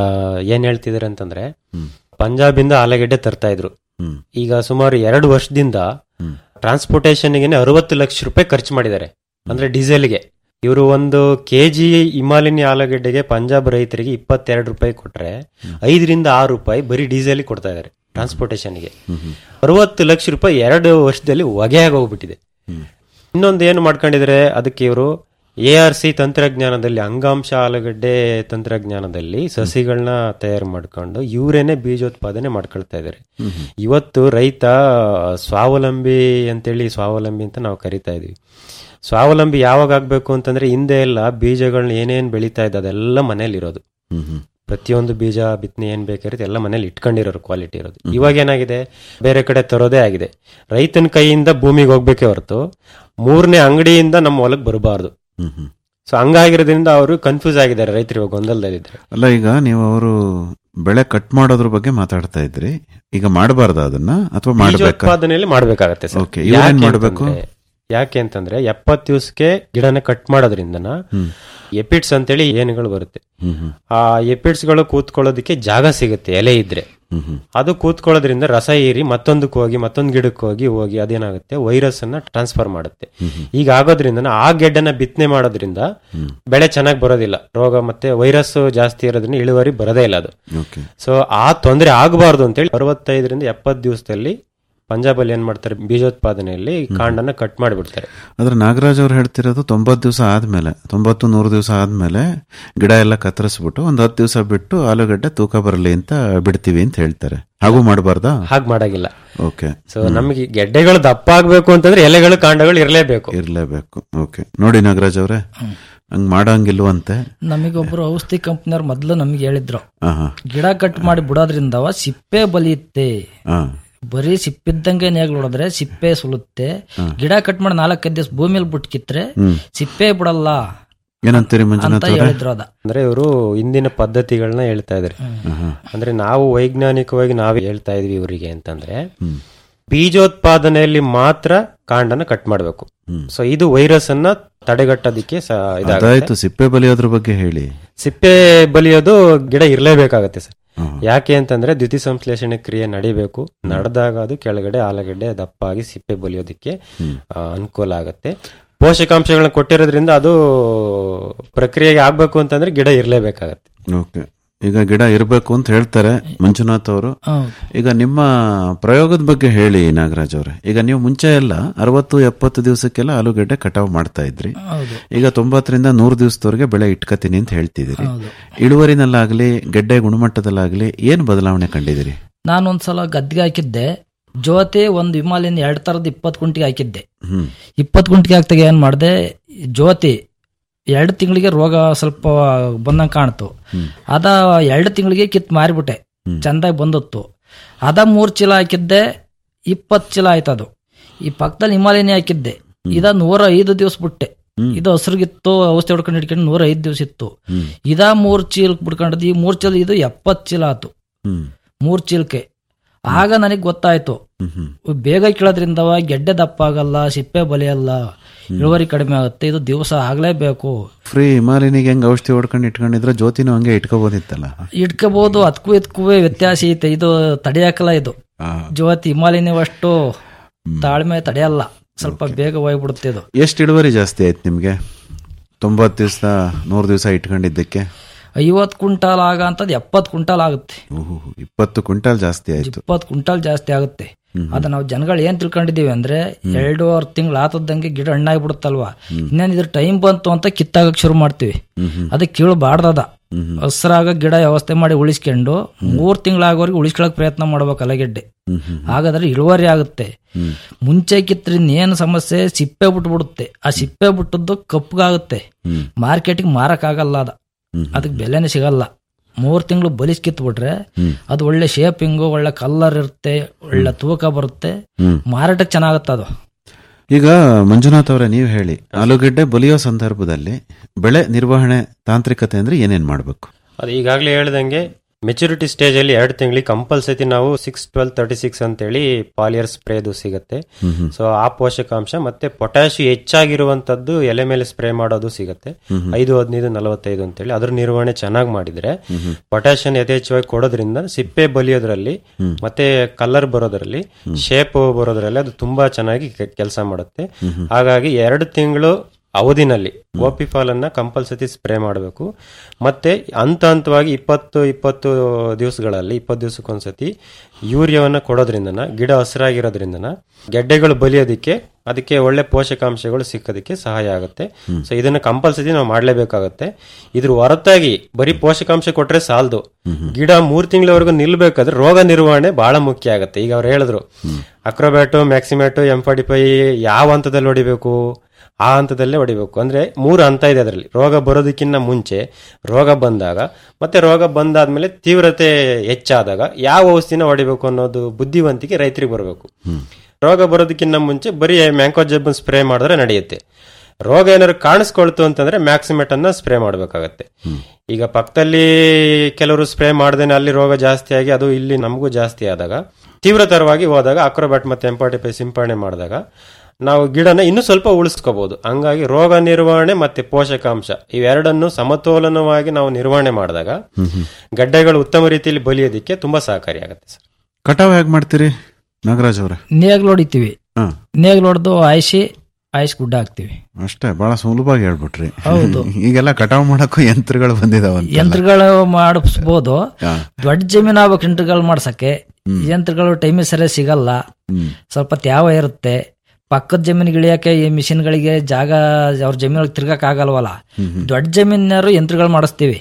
ಏನ್ ಹೇಳ್ತಿದಾರೆ ಅಂತಂದ್ರೆ ಹ್ಮ್. ಪಂಜಾಬಿಂದ ಆಲೂಗೆಡ್ಡೆ ತರ್ತಾ ಇದ್ರು ಹ್ಮ್ ಈಗ ಸುಮಾರು ಎರಡು ವರ್ಷದಿಂದ ಹ್ಮ್. ಟ್ರಾನ್ಸ್ಪೋರ್ಟೇಷನ್ಗೆ ಅರವತ್ತು ಲಕ್ಷ ರೂಪಾಯಿ ಖರ್ಚು ಮಾಡಿದ್ದಾರೆ ಅಂದ್ರೆ ಡೀಸೆಲ್ಗೆ ಇವರು ಒಂದು ಕೆಜಿ ಹಿಮಾಲಿನಿ ಆಲೂಗೆಡ್ಡೆಗೆ ಪಂಜಾಬ್ ರೈತರಿಗೆ ಇಪ್ಪತ್ತೆರಡು ರೂಪಾಯಿ ಕೊಟ್ರೆ ಐದರಿಂದ ಆರು ರೂಪಾಯಿ ಬರೀ ಡೀಸೆಲ್ ಕೊಡ್ತಾ ಇದ್ದಾರೆ ಟ್ರಾನ್ಸ್ಪೋರ್ಟೇಷನ್ಗೆ ಹ್ಮ್ ಹ್ಮ್ ಅರವತ್ತು ಲಕ್ಷ ರೂಪಾಯಿ ಎರಡು ವರ್ಷದಲ್ಲಿ ಹೊಗೆಯಾಗಿ ಹೋಗ್ಬಿಟ್ಟಿದೆ ಹ್ಮ್. ಇನ್ನೊಂದು ಏನು ಮಾಡ್ಕೊಂಡಿದ್ರೆ ಅದಕ್ಕೆ ಇವರು ಎ ಆರ್ ಸಿ ತಂತ್ರಜ್ಞಾನದಲ್ಲಿ ಅಂಗಾಂಶ ಆಲೂಗಡ್ಡೆ ತಂತ್ರಜ್ಞಾನದಲ್ಲಿ ಸಸಿಗಳನ್ನ ತಯಾರು ಮಾಡ್ಕೊಂಡು ಇವರೇನೆ ಬೀಜೋತ್ಪಾದನೆ ಮಾಡ್ಕೊಳ್ತಾ ಇದ್ದಾರೆ ಇವತ್ತು ರೈತ ಸ್ವಾವಲಂಬಿ ಅಂತೇಳಿ ಸ್ವಾವಲಂಬಿ ಅಂತ ನಾವು ಕರಿತಾ ಇದೀವಿ ಸ್ವಾವಲಂಬಿ ಯಾವಾಗ ಆಗ್ಬೇಕು ಅಂತಂದ್ರೆ ಹಿಂದೆ ಎಲ್ಲ ಬೀಜಗಳನ್ನ ಏನೇನ್ ಬೆಳೀತಾ ಇದ್ದ ಅದೆಲ್ಲ ಮನೇಲಿ ಇರೋದು ಹ್ಮ್ ಹ್ಮ್ ಪ್ರತಿಯೊಂದು ಬೀಜ ಬಿತ್ತನೆ ಏನ್ ಬೇಕಾಗಿರುತ್ತೆ ಎಲ್ಲ ಮನೇಲಿ ಇಟ್ಕೊಂಡಿರೋರು ಕ್ವಾಲಿಟಿ ಇರೋದು ಇವಾಗ ಏನಾಗಿದೆ ಬೇರೆ ಕಡೆ ತರೋದೇ ಆಗಿದೆ ರೈತನ ಕೈಯಿಂದ ಭೂಮಿಗೆ ಹೋಗ್ಬೇಕೇ ಹೊರತು ಮೂರನೇ ಅಂಗಡಿಯಿಂದ ನಮ್ಮ ಹೊಲಕ್ಕೆ ಬರಬಾರ್ದು ಹ್ಮ್ ಹ್ಮ್ ಸೊ ಹಂಗಾಗಿರೋದ್ರಿಂದ ಅವರು ಕನ್ಫ್ಯೂಸ್ ಆಗಿದ್ದಾರೆ ರೈತರು ಇವಾಗ ಗೊಂದಲದಲ್ಲಿದ್ದಾರೆ ಅಲ್ಲ ಈಗ ನೀವು ಅವರು ಬೆಳೆ ಕಟ್ ಮಾಡೋದ್ರ ಬಗ್ಗೆ ಮಾತಾಡ್ತಾ ಇದ್ರಿ ಈಗ ಮಾಡಬಾರ್ದ ಅದನ್ನ ಅಥವಾ ಮಾಡ್ಬೇಕಾ ಬೀಜೋತ್ಪಾದನೆಯಲ್ಲಿ ಮಾಡ್ಬೇಕಾಗತ್ತೆ ಸರ್ Okay, ಇವ್ರೇನ್ ಯಾಕೆ ಮಾಡ್ಬೇಕು? ಅಂತಂದ್ರೆ- ಯಾಕೆ ಅಂತಂದ್ರೆ ಎಪ್ಪತ್ತು ದಿವಸಕ್ಕೆ ಗಿಡನ ಕಟ್ ಮಾಡೋದ್ರಿಂದನ ಹ್ಮ್. ಎಪಿಡ್ಸ್ ಅಂತೇಳಿ ಏನುಗಳು ಬರುತ್ತೆ ಹ್ಮ್ ಹ್ಮ್ ಆ ಎಪಿಡ್ಸ್ ಗಳು ಕೂತ್ಕೊಳ್ಳೋದಕ್ಕೆ ಜಾಗ ಸಿಗುತ್ತೆ ಎಲೆ ಇದ್ರೆ ಹ್ಮ್ ಹ್ಮ್ ಅದು ಕೂತ್ಕೊಳ್ಳೋದ್ರಿಂದ ರಸ ಏರಿ ಮತ್ತೊಂದಕ್ಕೆ ಹೋಗಿ ಮತ್ತೊಂದು ಗಿಡಕ್ಕೆ ಹೋಗಿ ಹೋಗಿ ಅದೇನಾಗುತ್ತೆ ವೈರಸ್ ಅನ್ನ ಟ್ರಾನ್ಸ್ಫರ್ ಮಾಡುತ್ತೆ ಈಗ ಆಗೋದ್ರಿಂದ ಆ ಗೆಡ್ಡನ ಬಿತ್ತನೆ ಮಾಡೋದ್ರಿಂದ ಬೆಳೆ ಚೆನ್ನಾಗಿ ಬರೋದಿಲ್ಲ ರೋಗ ಮತ್ತೆ ವೈರಸ್ ಜಾಸ್ತಿ ಇರೋದ್ರಿಂದ ಇಳುವರಿ ಬರೋದೇ ಇಲ್ಲ ಅದು ಓಕೆ ಸೊ ಆ ತೊಂದರೆ ಆಗಬಾರ್ದು ಅಂತೇಳಿ ಅರವತ್ತೈದರಿಂದ ಎಪ್ಪತ್ತು ದಿವಸದಲ್ಲಿ ಪಂಜಾಬಲ್ಲಿ ಏನ್ ಮಾಡ್ತಾರೆ ಬೀಜೋತ್ಪಾದನೆಯಲ್ಲಿ ಕಾಂಡನ ಕಟ್ ಮಾಡಿಬಿಡ್ತಾರೆ ಆದ್ರೆ ನಾಗರಾಜ್ ಅವ್ರು ಹೇಳ್ತಿರೋದು ತೊಂಬತ್ತು ದಿವಸ ಆದ್ಮೇಲೆ ತೊಂಬತ್ತು ನೂರು ದಿವಸ ಆದ್ಮೇಲೆ ಗಿಡ ಎಲ್ಲ ಕತ್ತರಿಸ್ಬಿಟ್ಟು ಒಂದ್ ಹತ್ತು ದಿವಸ ಬಿಟ್ಟು ಆಲೂಗಡ್ಡೆ ತೂಕ ಬರಲಿ ಅಂತ ಬಿಡ್ತೀವಿ ಅಂತ ಹೇಳ್ತಾರೆ ಹಾಗೂ ಮಾಡಬಾರ್ದಾ ಹಾಗೆ ಮಾಡಾಗಿಲ್ಲ ಓಕೆ ಸೊ ನಮಗೆ ಗೆಡ್ಡೆಗಳು ದಪ್ಪ ಆಗ್ಬೇಕು ಅಂತಂದ್ರೆ ಎಲೆಗಳು ಕಾಂಡಗಳು ಇರಲೇಬೇಕು ಇರ್ಲೇಬೇಕು ಓಕೆ ನೋಡಿ ನಾಗರಾಜ್ ಅವ್ರೆ ಹಂಗ್ ಮಾಡಂಗಿಲ್ವಂತೆ ನಮಗೊಬ್ರು ಔಷಧಿ ಕಂಪ್ನಿಯವ್ರು ಮೊದ್ಲು ನಮ್ಗೆ ಹೇಳಿದ್ರು ಹಾ ಹಾ ಗಿಡ ಕಟ್ ಮಾಡಿ ಬಿಡೋದ್ರಿಂದ ಸಿಪ್ಪೆ ಬಲಿಯುತ್ತೆ ಹಾ ಬರೀ ಸಿಪ್ಪಿದ್ದಂಗೆ ನೇಗ್ಲು ಹೊಡೆದ್ರೆ ಸಿಪ್ಪೆ ಸುಳುತ್ತೆ ಗಿಡ ಕಟ್ ಮಾಡಿ ನಾಲ್ಕೈದು ದಿವಸ ಭೂಮಿಲಿ ಬಿಟ್ಟು ಕಿತ್ರೆ ಹ್ಮ್. ಸಿಪ್ಪೆ ಬಿಡಲ್ಲ ಏನಂತೀರಿ ಮಂಜುನಾಥ್ ಅಂತ ಅವರೇ ಹೇಳಿದ್ರು ಅದ ಅಂದ್ರೆ ಇವರು ಇಂದಿನ ಪದ್ಧತಿಗಳನ್ನ ಹೇಳ್ತಾ ಇದ್ದಾರೆ ಅಂದ್ರೆ ನಾವು ವೈಜ್ಞಾನಿಕವಾಗಿ ನಾವೇ ಹೇಳ್ತಾ ಇದೀವಿ ಇವರಿಗೆ ಅಂತಂದ್ರೆ ಬೀಜೋತ್ಪಾದನೆಯಲ್ಲಿ ಮಾತ್ರ ಕಾಂಡನ ಕಟ್ ಮಾಡಬೇಕು ಸೊ ಇದು ವೈರಸ್ ಅನ್ನ ತಡೆಗಟ್ಟೋದಿಕ್ಕೆ ಸ- ಇದಾಗುತ್ತೆ ಅದಾಯ್ತು ಸಿಪ್ಪೆ ಬಲಿಯೋದ್ರ ಬಗ್ಗೆ ಹೇಳಿ ಸಿಪ್ಪೆ ಬಲಿಯೋದು ಗಿಡ ಇರಲೇಬೇಕಾಗತ್ತೆ ಸರ್ ಯಾಕೆ ಅಂತಂದ್ರೆ ದ್ಯುತಿ ಸಂಶ್ಲೇಷಣೆ ಕ್ರಿಯೆ ನಡಿಬೇಕು ನಡೆದಾಗ ಅದು ಕೆಳಗಡೆ ಆಲೂಗಡ್ಡೆ ದಪ್ಪಾಗಿ ಸಿಪ್ಪೆ ಬಲಿಯೋದಕ್ಕೆ ಆ, ಅನುಕೂಲ ಆಗತ್ತೆ ಪೋಷಕಾಂಶಗಳನ್ನ ಕೊಟ್ಟಿರೋದ್ರಿಂದ ಅದು ಪ್ರಕ್ರಿಯೆಗೆ ಆಗ್ಬೇಕು ಅಂತಂದ್ರೆ ಗಿಡ ಇರಲೇಬೇಕಾಗತ್ತೆ ಓಕೆ ಈಗ ಗಿಡ ಇರಬೇಕು ಅಂತ ಹೇಳ್ತಾರೆ ಮಂಜುನಾಥ್ ಅವರು ಹೌದು. ಈಗ ನಿಮ್ಮ ಪ್ರಯೋಗದ ಬಗ್ಗೆ ಹೇಳಿ ನಾಗರಾಜ್ ಅವರೇ ಈಗ ನೀವು ಮುಂಚೆ ಎಲ್ಲ ಅರವತ್ತು ಎಪ್ಪತ್ತು ದಿವಸಕ್ಕೆಲ್ಲ ಆಲೂಗಡ್ಡೆ ಕಟಾವು ಮಾಡ್ತಾ ಇದ್ರಿ ಹೌದು. ಈಗ ತೊಂಬತ್ತರಿಂದ ನೂರು ದಿವಸದವರೆಗೆ ಬೆಳೆ ಇಟ್ಕತೀನಿ ಅಂತ ಹೇಳ್ತಿದ್ದೀರಿ ಹೌದು. ಇಳುವರಿನಲ್ಲಾಗ್ಲಿ ಗೆಡ್ಡೆ ಗುಣಮಟ್ಟದಲ್ಲಾಗ್ಲಿ ಏನ್ ಬದಲಾವಣೆ ಕಂಡಿದ್ದೀರಿ ನಾನು ಒಂದ್ಸಲ ಗದ್ದಿಗೆ ಹಾಕಿದ್ದೆ ಜೋತಿ ಒಂದು ವಿಮಾಲಿನ ಎರಡ್ ತರದ ಇಪ್ಪತ್ತು ಕುಂಟಿಗೆ ಹಾಕಿದ್ದೆ ಹ್ಮ್ ಇಪ್ಪತ್ತು ಕುಂಟಿಗೆ ಹಾಕ್ತಾಗ ಏನ್ ಮಾಡಿದೆ ಜ್ಯೋತಿ ಎರಡು ತಿಂಗಳಿಗೆ ರೋಗ ಸ್ವಲ್ಪ ಬಂದಂಗೆ ಕಾಣ್ತು ಅದ ಎರಡು ತಿಂಗಳಿಗೆ ಕಿತ್ ಮಾರಿಬಿಟ್ಟೆ ಚಂದಾಗಿ ಬಂದತ್ತು ಅದ ಮೂರ್ ಚೀಲ ಹಾಕಿದ್ದೆ ಇಪ್ಪತ್ತು ಚೀಲ ಆಯ್ತದು ಈ ಪಕ್ಕದಲ್ಲಿ ಹಿಮಾಲಯನೇ ಹಾಕಿದ್ದೆ ಇದ ನೂರ ಐದು ದಿವಸ ಬಿಟ್ಟೆ ಇದು ಹಸ್ರಿಗಿತ್ತು ಔಷಧಿ ಹೊಡ್ಕೊಂಡು ಹಿಡ್ಕೊಂಡು ನೂರ ಐದು ದಿವಸ ಇತ್ತು ಇದ ಮೂರ್ ಚೀಲ ಬಿಡ್ಕೊಂಡದ್ದು ಈ ಮೂರ್ ಚೀಲ ಇದು ಎಪ್ಪತ್ತು ಚೀಲ ಆತು ಹ್ಮ್ ಮೂರ್ ಚೀಲಕ್ಕೆ ಆಗ ನನಗೆ ಗೊತ್ತಾಯ್ತು ಬೇಗ ಕೀಳೋದ್ರಿಂದ ಗೆಡ್ಡೆ ದಪ್ಪ ಆಗಲ್ಲ ಸಿಪ್ಪೆ ಬಲಿಯಲ್ಲ ಇಳುವರಿ ಕಡಿಮೆ ಆಗುತ್ತೆ ಇದು ದಿವಸ ಆಗ್ಲೇಬೇಕು ಫ್ರೀ ಹಿಮಾಲಯನಿಗೆ ಹೆಂಗ್ ಔಷಧಿ ಹೊಡ್ಕೊಂಡು ಇಟ್ಕೊಂಡಿದ್ರೆ ಜ್ಯೋತಿನೂ ಹಂಗೆ ಇಟ್ಕೋಬೋದಿತ್ತಲ್ಲ ಇಟ್ಕೋಬಹುದು ಅದಕ್ಕೂ ಇದಕ್ಕೂ ವ್ಯತ್ಯಾಸ ಐತೆ ಇದು ತಡೆಯಾಕಲ್ಲ ಇದು ಜ್ಯೋತಿ ಹಿಮಾಲಯನೂ ಅಷ್ಟು ತಾಳ್ಮೆ ತಡೆಯಲ್ಲ ಸ್ವಲ್ಪ ಬೇಗ ಹೋಗ್ಬಿಡುತ್ತೆ ಇದು ಎಷ್ಟು ಇಳುವರಿ ಜಾಸ್ತಿ ಆಯ್ತು ನಿಮ್ಗೆ ತೊಂಬತ್ತು ದಿವಸ ನೂರು ದಿವಸ ಇಟ್ಕೊಂಡಿದ್ದಕ್ಕೆ ಐವತ್ತು ಕ್ವಿಂಟಾಲ್ ಆಗ ಅಂತದ್ ಎಪ್ಪತ್ತು ಕ್ವಿಂಟಾಲ್ ಆಗುತ್ತೆ ಓಹೋ ಇಪ್ಪತ್ತು ಕ್ವಿಂಟಾಲ್ ಜಾಸ್ತಿ ಆಯ್ತು ಇಪ್ಪತ್ತು ಕ್ವಿಂಟಾಲ್ ಜಾಸ್ತಿ ಆಗುತ್ತೆ ಅದ ನಾವು ಜನಗಳು ಏನ್ ತಿಳ್ಕೊಂಡಿದೀವಿ ಅಂದ್ರೆ ಎರಡೂವರೆ ತಿಂಗಳು ಆತದಂಗೆ ಗಿಡ ಹಣ್ಣಾಗಿ ಬಿಡುತ್ತಲ್ವಾ ಇನ್ನೇನ್ ಇದ್ರ ಟೈಮ್ ಬಂತು ಅಂತ ಕಿತ್ತಾಗಕ್ ಶುರು ಮಾಡ್ತೀವಿ ಅದಕ್ಕೆ ಕೀಳು ಬಾಡ್ದದ ಹಸ್ರಾಗ ಗಿಡ ವ್ಯವಸ್ಥೆ ಮಾಡಿ ಉಳಿಸ್ಕೊಂಡು ಮೂರ್ ತಿಂಗಳಾಗೋವರೆಗೆ ಉಳಿಸ್ಕೊಳಕ್ ಪ್ರಯತ್ನ ಮಾಡ್ಬೇಕು ಅಲಗೆಡ್ಡೆ ಹಾಗಾದ್ರೆ ಇಳುವರಿ ಆಗುತ್ತೆ ಮುಂಚೆ ಕಿತ್ರಿಂದ ಏನು ಸಮಸ್ಯೆ ಸಿಪ್ಪೆ ಬಿಟ್ಬಿಡುತ್ತೆ ಆ ಸಿಪ್ಪೆ ಬಿಟ್ಟದ್ದು ಕಪ್ಪಗಾಗುತ್ತೆ ಮಾರ್ಕೆಟಿಗೆ ಮಾರಕ್ ಆಗಲ್ಲ ಅದ ಅದಕ್ಕೆ ಬೆಲೆನೇ ಸಿಗಲ್ಲ ಮೂರ್ ತಿಂಗಳು ಬಲಿಸ್ ಕಿತ್ಬಿಟ್ರೆ ಅದು ಒಳ್ಳೆ ಶೇಪಿಂಗು ಒಳ್ಳೆ ಕಲರ್ ಇರುತ್ತೆ ಒಳ್ಳೆ ತೂಕ ಬರುತ್ತೆ ಮಾರಾಟಕ್ಕೆ ಚೆನ್ನಾಗತ್ತೆ ಅದು ಈಗ ಮಂಜುನಾಥ್ ಅವರೇ ನೀವು ಹೇಳಿ ಆಲೂಗೆಡ್ಡೆ ಬಲಿಯೋ ಸಂದರ್ಭದಲ್ಲಿ ಬೆಳೆ ನಿರ್ವಹಣೆ ತಾಂತ್ರಿಕತೆ ಅಂದ್ರೆ ಏನೇನ್ ಮಾಡ್ಬೇಕು ಅದು ಈಗಾಗಲೇ ಹೇಳ್ದಂಗೆ ಮೆಚುರಿಟಿ ಸ್ಟೇಜ್ ಅಲ್ಲಿ ಎರಡು ತಿಂಗಳಿಗೆ ಕಂಪಲ್ಸರಿ ನಾವು ಸಿಕ್ಸ್ ಟ್ವೆಲ್ ತರ್ಟಿ ಸಿಕ್ಸ್ ಅಂತೇಳಿ ಪಾಲಿಯರ್ ಸ್ಪ್ರೇದು ಸಿಗುತ್ತೆ ಸೊ ಆ ಪೋಷಕಾಂಶ ಮತ್ತೆ ಪೊಟ್ಯಾಶಿ ಹೆಚ್ಚಾಗಿರುವಂತದ್ದು ಎಲೆ ಮೇಲೆ ಸ್ಪ್ರೇ ಮಾಡೋದು ಸಿಗುತ್ತೆ ಐದು ಹದಿನೈದು ನಲವತ್ತೈದು ಅಂತೇಳಿ ಅದ್ರ ನಿರ್ವಹಣೆ ಚೆನ್ನಾಗಿ ಮಾಡಿದ್ರೆ ಪೊಟ್ಯಾಷಿಯನ್ ಯಥೇಚ್ಛವಾಗಿ ಕೊಡೋದ್ರಿಂದ ಸಿಪ್ಪೆ ಬಲಿಯೋದ್ರಲ್ಲಿ ಮತ್ತೆ ಕಲರ್ ಬರೋದ್ರಲ್ಲಿ ಶೇಪ್ ಬರೋದ್ರಲ್ಲಿ ಅದು ತುಂಬಾ ಚೆನ್ನಾಗಿ ಕೆಲಸ ಮಾಡುತ್ತೆ ಹಾಗಾಗಿ ಎರಡು ತಿಂಗಳು ಅವಧಿನಲ್ಲಿ ಗೋಪಿಫಾಲ್ ಅನ್ನ ಕಂಪಲ್ಸರಿ ಸ್ಪ್ರೇ ಮಾಡಬೇಕು ಮತ್ತೆ ಹಂತ ಹಂತವಾಗಿ ಇಪ್ಪತ್ತು ಇಪ್ಪತ್ತು ದಿವಸಗಳಲ್ಲಿ ಇಪ್ಪತ್ತು ದಿವಸಕ್ಕೊಂದ್ಸತಿ ಯೂರಿಯಾವನ್ನ ಕೊಡೋದ್ರಿಂದನ ಗಿಡ ಹಸಿರಾಗಿರೋದ್ರಿಂದನ ಗೆಡ್ಡೆಗಳು ಬಲಿಯೋದಕ್ಕೆ ಅದಕ್ಕೆ ಒಳ್ಳೆ ಪೋಷಕಾಂಶಗಳು ಸಿಕ್ಕೋದಕ್ಕೆ ಸಹಾಯ ಆಗುತ್ತೆ ಸೊ ಇದನ್ನ ಕಂಪಲ್ಸರಿ ನಾವು ಮಾಡ್ಲೇಬೇಕಾಗತ್ತೆ ಇದ್ರ ಹೊರತಾಗಿ ಬರೀ ಪೋಷಕಾಂಶ ಕೊಟ್ರೆ ಸಾಲದು ಗಿಡ ಮೂರ್ ತಿಂಗಳವರೆಗೂ ನಿಲ್ಬೇಕಾದ್ರೆ ರೋಗ ನಿರ್ವಹಣೆ ಬಹಳ ಮುಖ್ಯ ಆಗುತ್ತೆ ಈಗ ಅವ್ರು ಹೇಳಿದ್ರು ಅಕ್ರೋಬ್ಯಾಟು ಮ್ಯಾಕ್ಸಿಮ್ಯಾಟು ಎಂ ಫಾರ್ಟಿ ಫೈ ಯಾವ ಹಂತದಲ್ಲಿ ಹೊಡಿಬೇಕು ಆ ಹಂತದಲ್ಲೇ ಹೊಡಿಬೇಕು ಅಂದ್ರೆ ಮೂರು ಹಂತ ಇದೆ ಅದರಲ್ಲಿ ರೋಗ ಬರೋದಕ್ಕಿಂತ ಮುಂಚೆ ರೋಗ ಬಂದಾಗ ಮತ್ತೆ ರೋಗ ಬಂದಾದ್ಮೇಲೆ ತೀವ್ರತೆ ಹೆಚ್ಚಾದಾಗ ಯಾವ ಔಷಧಿನ ಹೊಡಿಬೇಕು ಅನ್ನೋದು ಬುದ್ಧಿವಂತಿಕೆ ರೈತರಿಗೆ ಬರಬೇಕು ರೋಗ ಬರೋದಕ್ಕಿಂತ ಮುಂಚೆ ಬರೀ ಮ್ಯಾಂಕೋ ಜಬ್ಬನ್ ಸ್ಪ್ರೇ ಮಾಡಿದ್ರೆ ನಡೆಯುತ್ತೆ ರೋಗ ಏನಾದ್ರು ಕಾಣಿಸ್ಕೊಳ್ತು ಅಂತಂದ್ರೆ ಮ್ಯಾಕ್ಸಿಮೆಟ್ ಅನ್ನ ಸ್ಪ್ರೇ ಮಾಡಬೇಕಾಗತ್ತೆ ಈಗ ಪಕ್ಕದಲ್ಲಿ ಕೆಲವರು ಸ್ಪ್ರೇ ಮಾಡ್ದೇನೆ ಅಲ್ಲಿ ರೋಗ ಜಾಸ್ತಿ ಆಗಿ ಅದು ಇಲ್ಲಿ ನಮಗೂ ಜಾಸ್ತಿ ಆದಾಗ ತೀವ್ರತರವಾಗಿ ಹೋದಾಗ ಅಕ್ರೋಬ್ಯಾಟ್ ಮತ್ತೆ ಎಂಪಾಟಿಪೈ ಸಿಂಪಡಣೆ ಮಾಡಿದಾಗ ನಾವು ಗಿಡನ ಇನ್ನೂ ಸ್ವಲ್ಪ ಉಳಿಸ್ಕೋಬಹುದು ಹಂಗಾಗಿ ರೋಗ ನಿರ್ವಹಣೆ ಮತ್ತೆ ಪೋಷಕಾಂಶ ಇವೆರಡನ್ನು ಸಮತೋಲನವಾಗಿ ನಾವು ನಿರ್ವಹಣೆ ಮಾಡಿದಾಗ ಗಡ್ಡೆಗಳು ಉತ್ತಮ ರೀತಿಯಲ್ಲಿ ಬಲಿಯೋದಕ್ಕೆ ತುಂಬಾ ಸಹಕಾರಿಯಾಗುತ್ತೆ ಸರ್ ಕಟಾವ್ ಹೇಗ್ ಮಾಡ್ತೀರಿ ನಾಗರಾಜ್ ಅವರೇ ನೇಗ್ಲು ಹೊಡಿತೀವಿ ಹಾ ನೇಗ್ಲು ಹೊಡೆದು ಆಯ್ಸಿ ಆಯ್ಸಿ ಗುಡ್ಡ ಹಾಕ್ತಿವಿ ಅಷ್ಟೇ ಬಹಳ ಸುಲಭವಾಗಿ ಹೇಳ್ಬಿಟ್ರಿ ಹೌದು. ಈಗೆಲ್ಲ ಕಟಾವ್ ಮಾಡಕ್ಕೂ ಯಂತ್ರಗಳು ಬಂದಿದಾವಂತ ಯಂತ್ರಗಳು ಮಾಡಿಸ್ಬೋದು ಹಾ. ದೊಡ್ಡ ಜಮೀನು ಆಗ್ಬೇಕು ಯಂತ್ರಗಳು ಮಾಡ್ಸಕ್ಕೆ ಯಂತ್ರಗಳು ಟೈಮಿಗೆ ಸರಿಯಾಗಿ ಸಿಗಲ್ಲ ಸ್ವಲ್ಪ ತ್ಯಾವ ಇರುತ್ತೆ ಪಕ್ಕದ ಜಮೀನಿಗೆ ಇಳಿಯಕ್ಕೆ ಈ ಮಿಷಿನ್ಗಳಿಗೆ ಜಾಗ ಅವ್ರ ಜಮೀನಿಗೆ ತಿರ್ಗಕ್ ಆಗಲ್ವಲ್ಲ ದೊಡ್ಡ ಜಮೀನ್ಯಾರು ಯಂತ್ರಗಳು ಮಾಡಿಸ್ತೀವಿ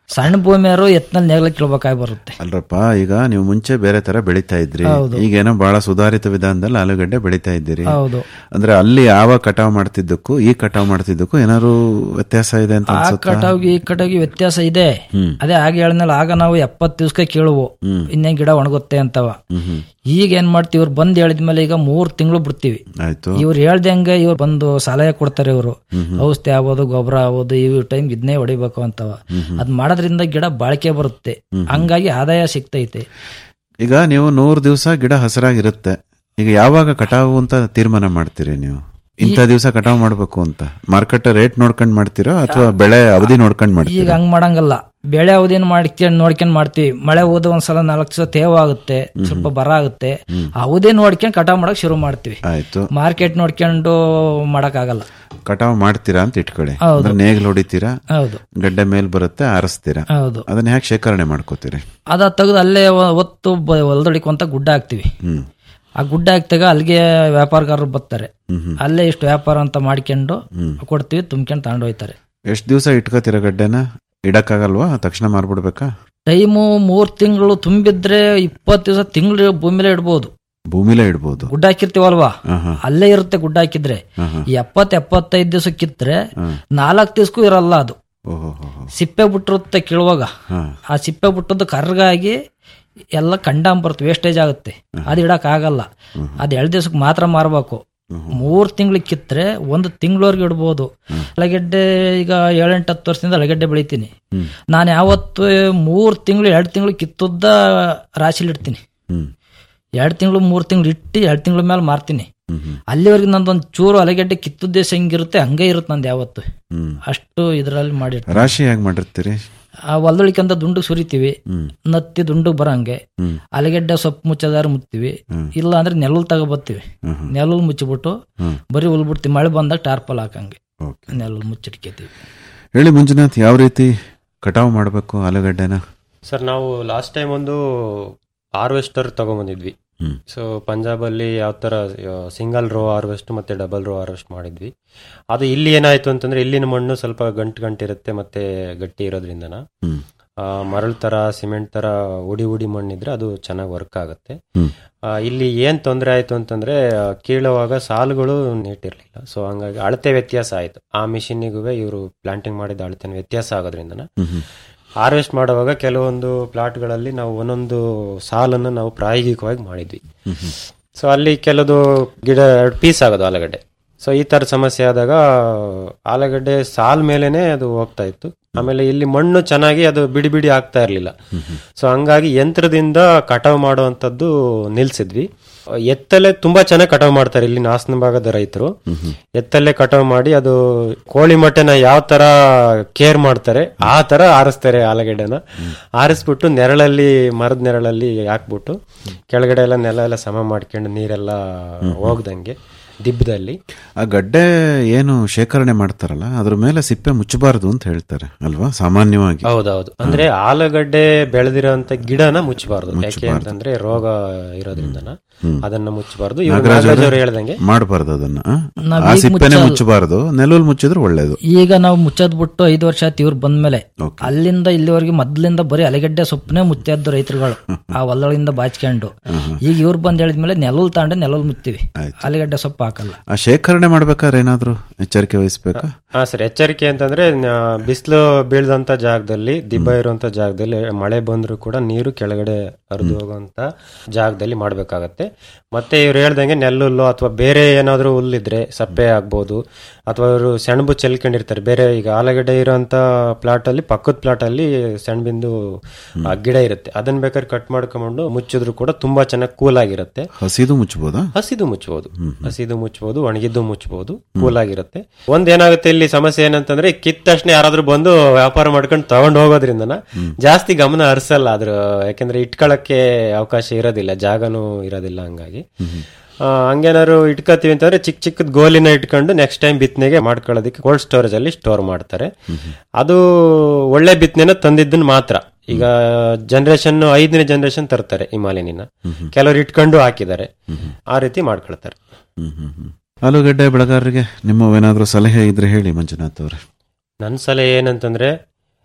ಸಣ್ಣ ಭೂಮಿಯವರು ಎತ್ನಲ್ಲಿ ನೇಗ್ಲಕ್ಕೆ ಇಳ್ಬೇಕಾಗಿ ಬರುತ್ತೆ ಅಲ್ರಪ್ಪ ಈಗ ನೀವು ಮುಂಚೆ ಬೇರೆ ತರ ಬೆಳಿತಾ ಇದ್ರಿ ಹೌದು. ಈಗೇನೋ ಬಹಳ ಸುಧಾರಿತ ವಿಧಾನದಲ್ಲಿ ಆಲೂಗಡ್ಡೆ ಬೆಳಿತಾ ಇದ್ದೀರಿ ಹೌದು. ಅಂದ್ರೆ ಅಲ್ಲಿ ಯಾವ ಕಟಾವ್ ಮಾಡ್ತಿದ್ದಕ್ಕೂ ಈ ಕಟಾವ್ ಮಾಡ್ತಿದ್ದಕ್ಕೂ ಏನಾದ್ರು ವ್ಯತ್ಯಾಸ ಇದೆ ಅಂತ ಆ ಅನ್ಸುತ್ತಾ ಕಟಾವ್ಗೆ ಈ ಕಟಾವ್ಗೆ ವ್ಯತ್ಯಾಸ ಇದೆ ಹ್ಮ್. ಅದೇ ಆಗ ಹೇಳಿದ್ನಲ್ಲ ಆಗ ನಾವು ಎಪ್ಪತ್ತು ದಿವ್ಸಕ್ಕೆ ಕೇಳುವು ಹ್ಮ್. ಇನ್ನೇನ್ ಗಿಡ ಒಣಗುತ್ತೆ ಅಂತವ ಹ್ಮ್ ಹ್ಮ್ ಈಗ ಏನ್ ಮಾಡ್ತೀವಿ ಇವ್ರು ಬಂದ್ ಹೇಳಿದ್ಮೇಲೆ ಈಗ ಮೂರ್ ತಿಂಗಳು ಬಿಡ್ತೀವಿ ಆಯ್ತು ಇವ್ರು ಹೇಳ್ದಂಗೆ ಇವ್ರು ಬಂದು ಸಲಹೆ ಕೊಡ್ತಾರೆ ಇವರು ಔಷಧಿ ಆಗ್ಬೋದು ಗೊಬ್ಬರ ಆಗ್ಬೋದು ಇವ್ ಟೈಮ್ ಇದನ್ನೇ ಹೊಡಿಬೇಕು ಅಂತವ ಅದ್ ಮಾಡೋದ್ರಿಂದ ಗಿಡ ಬಾಳಿಕೆ ಬರುತ್ತೆ ಹಂಗಾಗಿ ಆದಾಯ ಸಿಗ್ತೈತೆ ಈಗ ನೀವು ನೂರು ದಿವಸ ಗಿಡ ಹಸಿರಾಗಿರುತ್ತೆ ಈಗ ಯಾವಾಗ ಕಟಾವು ಅಂತ ತೀರ್ಮಾನ ಮಾಡ್ತೀರಿ ನೀವು ಇಂಥ ದಿವಸ ಕಟಾವು ಮಾಡ್ಬೇಕು ಅಂತ ಮಾರ್ಕೆಟ್ ರೇಟ್ ನೋಡ್ಕೊಂಡ್ ಮಾಡ್ತೀರಾ ಅಥವಾ ಬೆಳೆ ಅವಧಿ ನೋಡ್ಕೊಂಡ್ ಈಗ ಮಾಡ್ತೀರಾ ಹಂಗ್ ಮಾಡಂಗಲ್ಲ ಬೆಳೆ ಅವಧಿನ ಮಾಡ್ಕೊಂಡ್ ನೋಡ್ಕೊಂಡ್ ಮಾಡ್ತೀವಿ ಮಳೆ ಹೋದ ಒಂದ್ಸಲ ನಾಲ್ಕು ದಿವಸ ತೇವ ಆಗುತ್ತೆ ಸ್ವಲ್ಪ ಬರ ಆಗುತ್ತೆ ಅವಧಿ ನೋಡ್ಕೊಂಡ್ ಕಟಾವ್ ಮಾಡಕ್ ಶುರು ಮಾಡ್ತೀವಿ ಆಯ್ತು ಮಾರ್ಕೆಟ್ ನೋಡ್ಕೊಂಡು ಮಾಡಕ್ ಆಗಲ್ಲ ಕಟಾವು ಮಾಡ್ತೀರಾ ಅಂತ ಇಟ್ಕೊಳ್ಳಿ ಹೌದು. ಅಂದ್ರೆ ನೇಗ್ಲು ಹೊಡಿತೀರಾ ಹೌದು ಗಡ್ಡೆ ಮೇಲ್ ಬರುತ್ತೆ ಆರಿಸ್ತೀರಾ ಹೌದು ಅದನ್ನ ಯಾಕೆ ಶೇಖರಣೆ ಮಾಡ್ಕೋತೀರಿ ಅದ ತೆಗೆದು ಅಲ್ಲೇ ಒ- ಒತ್ತು ಬ- ಹೊಲ್ದೊಡಿಕೊಂತ ಗುಡ್ಡ ಹಾಕ್ತಿವಿ ಹ್ಮ್ ಆ ಗುಡ್ಡ ಹಾಕ್ತಾಗ ಅಲ್ಲಿಗೆ ವ್ಯಾಪಾರಗಾರರು ಬರ್ತಾರೆ ಅಲ್ಲೇ ಇಷ್ಟು ವ್ಯಾಪಾರ ಅಂತ ಮಾಡ್ಕೊಂಡು ಕೊಡ್ತೀವಿ ತುಂಬ್ಕೊಂಡು ತಗೊಂಡು ಹೋಯ್ತಾರೆ ಎಷ್ಟ್ ದಿವಸ ಇಟ್ಕೋತೀರಾ ಗಡ್ಡೆನ ಇಡಕ್ಕಾಗಲ್ವಾ ತಕ್ಷಣ ಮಾರ್ಬಿಡ್ಬೇಕಾ ಟೈಮು ಮೂರ್ ತಿಂಗಳು ತುಂಬಿದ್ರೆ ಇಪ್ಪತ್ತು ದಿವಸ ತಿಂಗಳು ಭೂಮಿಲೇ ಇಡ್ಬೋದು ಭೂಮಿಲೇ ಇಡ್ಬೋದು ಗುಡ್ಡ ಹಾಕಿರ್ತೀವಲ್ವಾ ಆಹಾ. ಅಲ್ಲೇ ಇರುತ್ತೆ ಗುಡ್ಡ ಹಾಕಿದ್ರೆ ಆಹಾ. ಈ ಎಪ್ಪತ್ ಎಪ್ಪತ್ತೈದು ದಿವಸ ಕಿತ್ರೆ ಹ್ಮ್. ನಾಲ್ಕು ದಿವಸಕ್ಕೂ ಇರಲ್ಲ ಅದು ಓಹೋ ಹೋ, ಹೋ. ಸಿಪ್ಪೆ ಬಿಟ್ಟಿರುತ್ತೆ ಕೀಳುವಾಗ ಹಾ. ಆ ಸಿಪ್ಪೆ ಬಿಟ್ಟದ್ದು ಕರ್ಗಾಗಿ ಎಲ್ಲ ಕಂಡಾಂ ಬರುತ್ತೆ ವೇಸ್ಟೇಜ್ ಆಗುತ್ತೆ ಅದು ಇಡಕ್ ಆಗಲ್ಲ ಅದ್ ಎರಡ್ ದಿವಸಕ್ಕೆ ಮಾತ್ರ ಮಾರ್ಬೇಕು ಮೂರ್ ತಿಂಗಳಿಗೆ ಕಿತ್ರೆ ಒಂದು ತಿಂಗಳವರೆಗೆ ಇಡ್ಬೋದು ಅಲಗೆಡ್ಡೆ ಈಗ ಏಳೆಂಟು ಹತ್ತು ವರ್ಷದಿಂದ ಅಲಗೆಡ್ಡೆ ಬೆಳಿತೀನಿ ಹ್ಮ್. ನಾನು ಯಾವತ್ತು ಮೂರ್ ತಿಂಗಳು ಎರಡು ತಿಂಗಳು ಕಿತ್ತುದ್ದ ರಾಶಿಲಿ ಇಡ್ತೀನಿ ಹ್ಮ್ ಎರಡು ತಿಂಗಳು ಮೂರ್ ತಿಂಗಳು ಇಟ್ಟು ಎರಡು ತಿಂಗಳ ಮೇಲೆ ಮಾರ್ತೀನಿ ಹ್ಮ್ ಹ್ಮ್ ಅಲ್ಲಿವರೆಗೆ ನಂದೊಂದು ಚೂರು ಅಲಗೆಡ್ಡೆ ಕಿತ್ತುದ್ದೇಶ ಹೆಂಗಿರುತ್ತೆ ಹಂಗೆ ಇರುತ್ತೆ ನಂದು ಯಾವತ್ತು ಹ್ಮ್ ಅಷ್ಟು ಇದರಲ್ಲಿ ಮಾಡಿ ರಾಶಿ ಹೇಗ್ ಮಾಡಿರ್ತೀರಿ ಆ ಹೊಲ್ದೊಳಿಕಂತ ದುಂಡು ಸುರಿತೀವಿ ಹ್ಮ್ ನತ್ತಿ ದುಂಡು ಬರಂಗೆ ಹ್ಮ್ ಅಲಗೆಡ್ಡೆ ಸೊಪ್ಪು ಮುಚ್ಚದಾರ ಮುತ್ತೀವಿ ಹ್ಮ್. ಇಲ್ಲ ಅಂದ್ರೆ ನೆಲಲ್ ತಗೋಬತ್ತೀವಿ ಹ್ಮ್ ಹ್ಮ್. ನೆಲಲ್ ಮುಚ್ಚಿಬಿಟ್ಟು ಹ್ಮ್. ಬರೀ ಉಲ್ಬಿಡ್ತೀವಿ ಮಳೆ ಬಂದಾಗ ಟಾರ್ಪಲ್ ಹಾಕಂಗೆ ಓಕೆ ನೆಲಲ್ ಮುಚ್ಚಿಡ್ಕೇತೀವಿ ಹೇಳಿ ಮಂಜುನಾಥ್ ಯಾವ ರೀತಿ ಕಟಾವು ಮಾಡಬೇಕು ಆಲೂಗಡ್ಡೆನ ಸರ್ ನಾವು ಲಾಸ್ಟ್ ಟೈಮ್ ಒಂದು ಹಾರ್ವೆಸ್ಟರ್ ತಗೊಂಬಂದಿದ್ವಿ ಹ್ಮ್. ಸೊ ಪಂಜಾಬಲ್ಲಿ ಯಾವ ಥರ ಸಿಂಗಲ್ ರೋ ಹಾರ್ವೆಸ್ಟ್ ಮತ್ತೆ ಡಬಲ್ ರೋ ಹಾರ್ವೆಸ್ಟ್ ಮಾಡಿದ್ವಿ ಅದು ಇಲ್ಲಿ ಏನಾಯ್ತು ಅಂತಂದ್ರೆ ಇಲ್ಲಿನ ಮಣ್ಣು ಸ್ವಲ್ಪ ಗಂಟು ಗಂಟಿರುತ್ತೆ ಮತ್ತೆ ಗಟ್ಟಿ ಇರೋದ್ರಿಂದನ ಹ್ಮ್. ಆ, ಮರಳು ತರ ಸಿಮೆಂಟ್ ತರ ಉಡಿ ಉಡಿ ಮಣ್ಣಿದ್ರೆ ಅದು ಚೆನ್ನಾಗಿ ವರ್ಕ್ ಆಗುತ್ತೆ ಹ್ಮ್. ಆ, ಇಲ್ಲಿ ಏನ್ ತೊಂದರೆ ಆಯ್ತು ಅಂತಂದ್ರೆ ಆ, ಕೀಳುವಾಗ ಸಾಲುಗಳು ನೀಟಿರ್ಲಿಲ್ಲ ಸೊ ಹಂಗಾಗಿ ಅಳತೆ ವ್ಯತ್ಯಾಸ ಆಯ್ತು ಆ ಮಿಷಿನಿಗೂ ಇವರು ಪ್ಲಾಂಟಿಂಗ್ ಮಾಡಿದ ಅಳತೆ ವ್ಯತ್ಯಾಸ ಆಗೋದ್ರಿಂದನ ಹ್ಮ್ ಹ್ಮ್. ಹಾರ್ವೆಸ್ಟ್ ಮಾಡುವಾಗ ಕೆಲವೊಂದು ಪ್ಲಾಟ್ಗಳಲ್ಲಿ ನಾವು ಒಂದೊಂದು ಸಾಲನ್ನು ನಾವು ಪ್ರಾಯೋಗಿಕವಾಗಿ ಮಾಡಿದ್ವಿ ಹ್ಮ್ ಹ್ಮ್. ಸೊ ಅಲ್ಲಿ ಕೆಲವು ಗಿಡ ಎರಡು ಪೀಸ್ ಆಗೋದು ಆಲೂಗಡ್ಡೆ ಸೊ ಈ ತರ ಸಮಸ್ಯೆ ಆದಾಗ ಆಲೂಗಡ್ಡೆ ಸಾಲ್ ಮೇಲೆನೆ ಅದು ಹೋಗ್ತಾ ಇತ್ತು ಆಮೇಲೆ ಇಲ್ಲಿ ಮಣ್ಣು ಚೆನ್ನಾಗಿ ಅದು ಬಿಡಿ ಬಿಡಿ ಆಗ್ತಾ ಇರ್ಲಿಲ್ಲ ಸೊ ಹಂಗಾಗಿ ಯಂತ್ರದಿಂದ ಕಟಾವು ಮಾಡುವಂತದ್ದು ನಿಲ್ಸಿದ್ವಿ ಎತ್ತಲ್ಲೇ ತುಂಬಾ ಚೆನ್ನಾಗಿ ಕಟಾವು ಮಾಡ್ತಾರೆ ಇಲ್ಲಿ ಹಾಸನ ಭಾಗದ ರೈತರು ಎತ್ತಲ್ಲೇ ಕಟಾವು ಮಾಡಿ ಅದು ಕೋಳಿ ಮೊಟ್ಟೆನ ಯಾವ ತರ ಕೇರ್ ಮಾಡ್ತಾರೆ ಆ ತರ ಆರಿಸ್ತಾರೆ ಆಲೂಗಡ್ಡೆನ ಆರಿಸ್ಬಿಟ್ಟು ನೆರಳಲ್ಲಿ ಮರದ ನೆರಳಲ್ಲಿ ಹಾಕ್ಬಿಟ್ಟು ಕೆಳಗಡೆ ಎಲ್ಲ ನೆಲ ಎಲ್ಲ ಸಮ ಮಾಡ್ಕೊಂಡು ನೀರೆಲ್ಲ ಹೋಗ್ದಂಗೆ ದಿಬ್ಬದಲ್ಲಿ ಆ ಗಡ್ಡೆ ಏನು ಶೇಖರಣೆ ಮಾಡ್ತಾರಲ್ಲ ಅದ್ರ ಮೇಲೆ ಸಿಪ್ಪೆ ಮುಚ್ಚಬಾರದು ಅಂತ ಹೇಳ್ತಾರೆ ಅಲ್ವಾ ಸಾಮಾನ್ಯವಾಗಿ ಹೌದೌದು ಅಂದ್ರೆ ಆಲೂಗಡ್ಡೆ ಬೆಳೆದಿರೋಂತ ಗಿಡನ ಮುಚ್ಚಬಾರ್ದು ಯಾಕೆ ಅಂತಂದ್ರೆ ರೋಗ ಇರೋದ್ರಿಂದನ ಅದನ್ನ ಮುಚ್ಚಬಾರ್ದು ಇವ್ರು ನಾಗರಾಜ್ ನಾಗರಾಜ್ ಅವ್ರೆ, ಅವ್ರು ಹೇಳ್ದಂಗೆ ಮಾಡ್ಬಾರ್ದು ಅದನ್ನ ಆ? ನಾವ್ ಆ ಈಗ ಸಿಪ್ಪೆನೆ ಮುಚ್ಚಲ್ಲ. ಮುಚ್ಚಬಾರದು ನೆಲುಲ್ ಮುಚ್ಚಿದ್ರೆ ಒಳ್ಳೇದು ಈಗ ನಾವು ಮುಚ್ಚದ್ ಬಿಟ್ಟು ಐದು ವರ್ಷ ಆಯ್ತು ಇವ್ರು ಬಂದ್ಮೇಲೆ Okay. ಅಲ್ಲಿಂದ ಇಲ್ಲಿವರೆಗೆ ಮೊದ್ಲಿಂದ ಬರೀ ಅಲೆಗಡ್ಡೆ ಸೊಪ್ಪನೇ ಮುಚ್ಚದ್ದು ರೈತರುಗಳು ಆ ಹೊಲಗಳಿಂದ ಬಾಚ್ಕೊಂಡು ಈಗ ಇವ್ರು ಬಂದ್ ಹೇಳಿದ್ಮೇಲೆ ನೆಲಲ್ ತಾಂಡೆ ನೆಲಲ್ ಮುತ್ತೀವಿ ಆಯ್ತು. ಅಲೆಗಡ್ಡೆ ಸೊಪ್ಪು ಹಾಕಲ್ಲ ಆ ಶೇಖರಣೆ ಮಾಡ್ಬೇಕಾದ್ರೆ ಏನಾದ್ರು ಎಚ್ಚರಿಕೆ ವಹಿಸ್ಬೇಕಾ ಹಾ ಸರ್ ಎಚ್ಚರಿಕೆ ಅಂತಂದ್ರೆ ಬಿಸಿಲು ಬೀಳ್ದಂತ ಜಾಗದಲ್ಲಿ ದಿಬ್ಬ ಇರುವಂತ ಜಾಗದಲ್ಲಿ ಮಳೆ ಬಂದ್ರು ಕೂಡ ನೀರು ಕೆಳಗಡೆ ಹರಿದು ಹೋಗುವಂತ ಜಾಗದಲ್ಲಿ ಮಾಡ್ಬೇಕಾಗತ್ತೆ ಮತ್ತೆ ಇವ್ರು ಹೇಳ್ದಂಗೆ ನೆಲ್ಲುಲ್ಲು ಅಥವಾ ಬೇರೆ ಏನಾದ್ರು ಹುಲ್ಲಿದ್ರೆ ಸಪ್ಪೆ ಆಗ್ಬೋದು ಅಥವಾ ಇವರು ಸೆಣಬು ಚೆಲ್ಕೊಂಡಿರ್ತಾರೆ ಬೇರೆ ಈಗ ಆಲೂಗಡ್ಡೆ ಇರೋಂತ ಪ್ಲಾಟ್ ಅಲ್ಲಿ ಪಕ್ಕದ ಪ್ಲಾಟ್ ಅಲ್ಲಿ ಸೆಣಬಿಂದು ಆ ಗಿಡ ಇರುತ್ತೆ ಅದನ್ನ ಬೇಕಾದ್ರೆ ಕಟ್ ಮಾಡ್ಕೊಂಡು ಮುಚ್ಚಿದ್ರು ಕೂಡ ತುಂಬಾ ಚೆನ್ನಾಗಿ ಕೂಲ್ ಆಗಿರುತ್ತೆ ಹಸಿದು ಮುಚ್ಚಬಹುದಾ ಹಸಿದು ಮುಚ್ಚಬಹುದು ಹಸಿದು ಮುಚ್ಚಬಹುದು ಒಣಗಿದ್ದು ಮುಚ್ಚಬಹುದು ಕೂಲ್ ಆಗಿರುತ್ತೆ ಒಂದ್ ಏನಾಗುತ್ತೆ ಇಲ್ಲಿ ಸಮಸ್ಯೆ ಏನಂತಂದ್ರೆ ಕಿತ್ತ ತಕ್ಷಣ ಯಾರಾದ್ರೂ ಬಂದು ವ್ಯಾಪಾರ ಮಾಡ್ಕೊಂಡು ತಗೊಂಡು ಹೋಗೋದ್ರಿಂದನ ಜಾಸ್ತಿ ಗಮನ ಹರಿಸಲ್ಲ ಅದ್ರ ಯಾಕಂದ್ರೆ ಇಟ್ಕೊಳಕ್ಕೆ ಅವಕಾಶ ಇರೋದಿಲ್ಲ ಜಾಗನೂ ಇರೋದಿಲ್ಲ ಹಂಗಾಗಿ ಆ, ಹಂಗೇನಾದ್ರು ಇಟ್ಕೋತೀವಿ ಅಂತಂದ್ರೆ ಚಿಕ್ಕ ಚಿಕ್ಕದ ಗೋಲಿನ ಇಟ್ಕೊಂಡು ನೆಕ್ಸ್ಟ್ ಟೈಮ್ ಬಿತ್ತನೆಗೆ ಮಾಡ್ಕೊಳ್ಳೋದಕ್ಕೆ ಕೋಲ್ಡ್ ಸ್ಟೋರೇಜ್ ಅಲ್ಲಿ ಸ್ಟೋರ್ ಮಾಡ್ತಾರೆ ಅದು ಒಳ್ಳೆ ಬಿತ್ತನೆನ ತಂದಿದ್ದನ್ನ ಮಾತ್ರ ಈಗ ಜನರೇಷನ್ ಐದನೇ ಜನರೇಷನ್ ತರ್ತಾರೆ ಹಿಮಾಲಯನಿನ ಕೆಲವರು ಇಟ್ಕೊಂಡು ಹಾಕಿದ್ದಾರೆ ಆ ರೀತಿ ಮಾಡ್ಕೊಳ್ತಾರೆ ಹ್ಮ್ ಹ್ಮ್ ಹ್ಮ್. ಆಲೂಗಡ್ಡೆ ಬೆಳೆಗಾರರಿಗೆ ನಿಮ್ಮವೇನಾದ್ರೂ ಸಲಹೆ ಇದ್ರೆ ಹೇಳಿ ಮಂಜುನಾಥ್ ಅವ್ರೆ ನನ್ನ ಸಲಹೆ ಏನಂತಂದ್ರೆ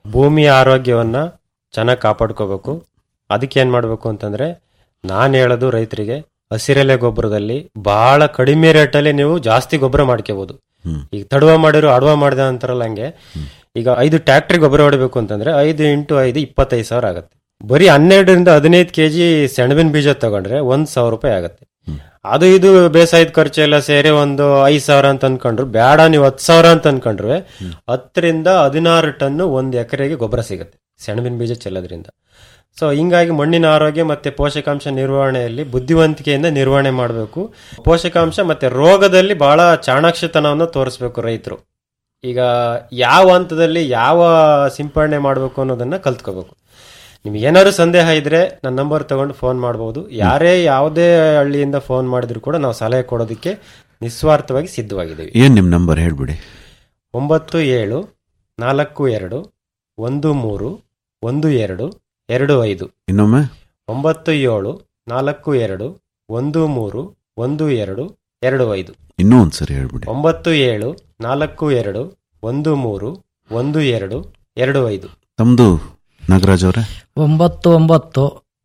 ಭೂಮಿಯ ಆರೋಗ್ಯವನ್ನ ಚೆನ್ನಾಗಿ ಕಾಪಾಡ್ಕೋಬೇಕು ಅದಕ್ಕೆ ಏನ್ ಮಾಡ್ಬೇಕು ಅಂತಂದ್ರೆ ನಾನು ಹೇಳೋದು ರೈತರಿಗೆ ಹಸಿರೆಲೆ ಗೊಬ್ಬರದಲ್ಲಿ ಬಹಳ ಕಡಿಮೆ ರೇಟಲ್ಲಿ ನೀವು ಜಾಸ್ತಿ ಗೊಬ್ಬರ ಮಾಡ್ಕೋಬಹುದು ಈಗ ತಡುವ ಮಾಡಿರೋ ಅಡವ ಮಾಡಿದ ಅಂತಾರಲ್ಲ ಹಂಗೆ ಈಗ ಐದು ಟ್ಯಾಕ್ಟ್ರಿ ಗೊಬ್ಬರ ಹೊಡಿಬೇಕು ಅಂತಂದ್ರೆ ಐದು ಇಂಟು ಐದು ಇಪ್ಪತ್ತೈದು ಸಾವಿರ ಆಗುತ್ತೆ ಬರೀ ಹನ್ನೆರಡರಿಂದ ಹದಿನೈದು ಕೆಜಿ ಸೆಣಬಿನ ಬೀಜ ತಗೊಂಡ್ರೆ ಒಂದ್ ಸಾವಿರ ರೂಪಾಯಿ ಆಗುತ್ತೆ ಅದು ಇದು ಬೇಸಾಯದ ಖರ್ಚು ಎಲ್ಲ ಸೇರಿ ಒಂದು ಐದ್ ಸಾವಿರ ಅಂತ ಅನ್ಕೊಂಡ್ರು ಬೇಡ ನೀವು ಹತ್ತು ಸಾವಿರ ಅಂತ ಅನ್ಕೊಂಡ್ರೆ ಹತ್ತರಿಂದ ಹದಿನಾರು ಟನ್ ಒಂದ್ ಎಕರೆಗೆ ಗೊಬ್ಬರ ಸಿಗುತ್ತೆ ಸೆಣಬಿನ ಬೀಜ ಚೆಲ್ಲೋದ್ರಿಂದ ಸೊ ಹಿಂಗಾಗಿ ಮಣ್ಣಿನ ಆರೋಗ್ಯ ಮತ್ತೆ ಪೋಷಕಾಂಶ ನಿರ್ವಹಣೆಯಲ್ಲಿ ಬುದ್ಧಿವಂತಿಕೆಯಿಂದ ನಿರ್ವಹಣೆ ಮಾಡಬೇಕು ಪೋಷಕಾಂಶ ಮತ್ತೆ ರೋಗದಲ್ಲಿ ಬಹಳ ಚಾಣಾಕ್ಷತನವನ್ನು ತೋರಿಸ್ಬೇಕು ರೈತರು ಈಗ ಯಾವ ಹಂತದಲ್ಲಿ ಯಾವ ಸಿಂಪಡಣೆ ಮಾಡಬೇಕು ಅನ್ನೋದನ್ನ ಕಲ್ತ್ಕೋಬೇಕು ನಿಮ್ಗೆ ಏನಾದ್ರು ಸಂದೇಹ ಇದ್ರೆ ನನ್ನ ನಂಬರ್ ತಗೊಂಡು ಫೋನ್ ಮಾಡಬಹುದು ಯಾರೇ ಯಾವುದೇ ಹಳ್ಳಿಯಿಂದ ಫೋನ್ ಮಾಡಿದ್ರು ಕೂಡ ನಾವು ಸಲಹೆ ಕೊಡೋದಕ್ಕೆ ನಿಸ್ವಾರ್ಥವಾಗಿ ಸಿದ್ಧವಾಗಿದ್ದೀವಿ ಏನ್ ನಿಮ್ ನಂಬರ್ ಹೇಳ್ಬಿಡಿ ಒಂಬತ್ತು ಏಳು ನಾಲ್ಕು ಎರಡು ಒಂದು ಮೂರು ಒಂದು ಎರಡು ಎರಡು ಐದು ಇನ್ನೊಮ್ಮೆ ಒಂಬತ್ತು ಏಳು ನಾಲ್ಕು ಎರಡು ಒಂದು ಮೂರು ಒಂದು ಎರಡು ಎರಡು ಐದು ಇನ್ನೂ ಒಂದ್ಸರಿ ಹೇಳ್ಬಿಡಿ ಒಂಬತ್ತು ಏಳು ನಾಲ್ಕು ಎರಡು ಒಂದು ಮೂರು ಒಂದು ಎರಡು ಎರಡು ಐದು ತಮ್ದು ನಾಗರಾಜ್ ಅವರೇ ಒಂಬತ್ತು ಒಂಬತ್ತು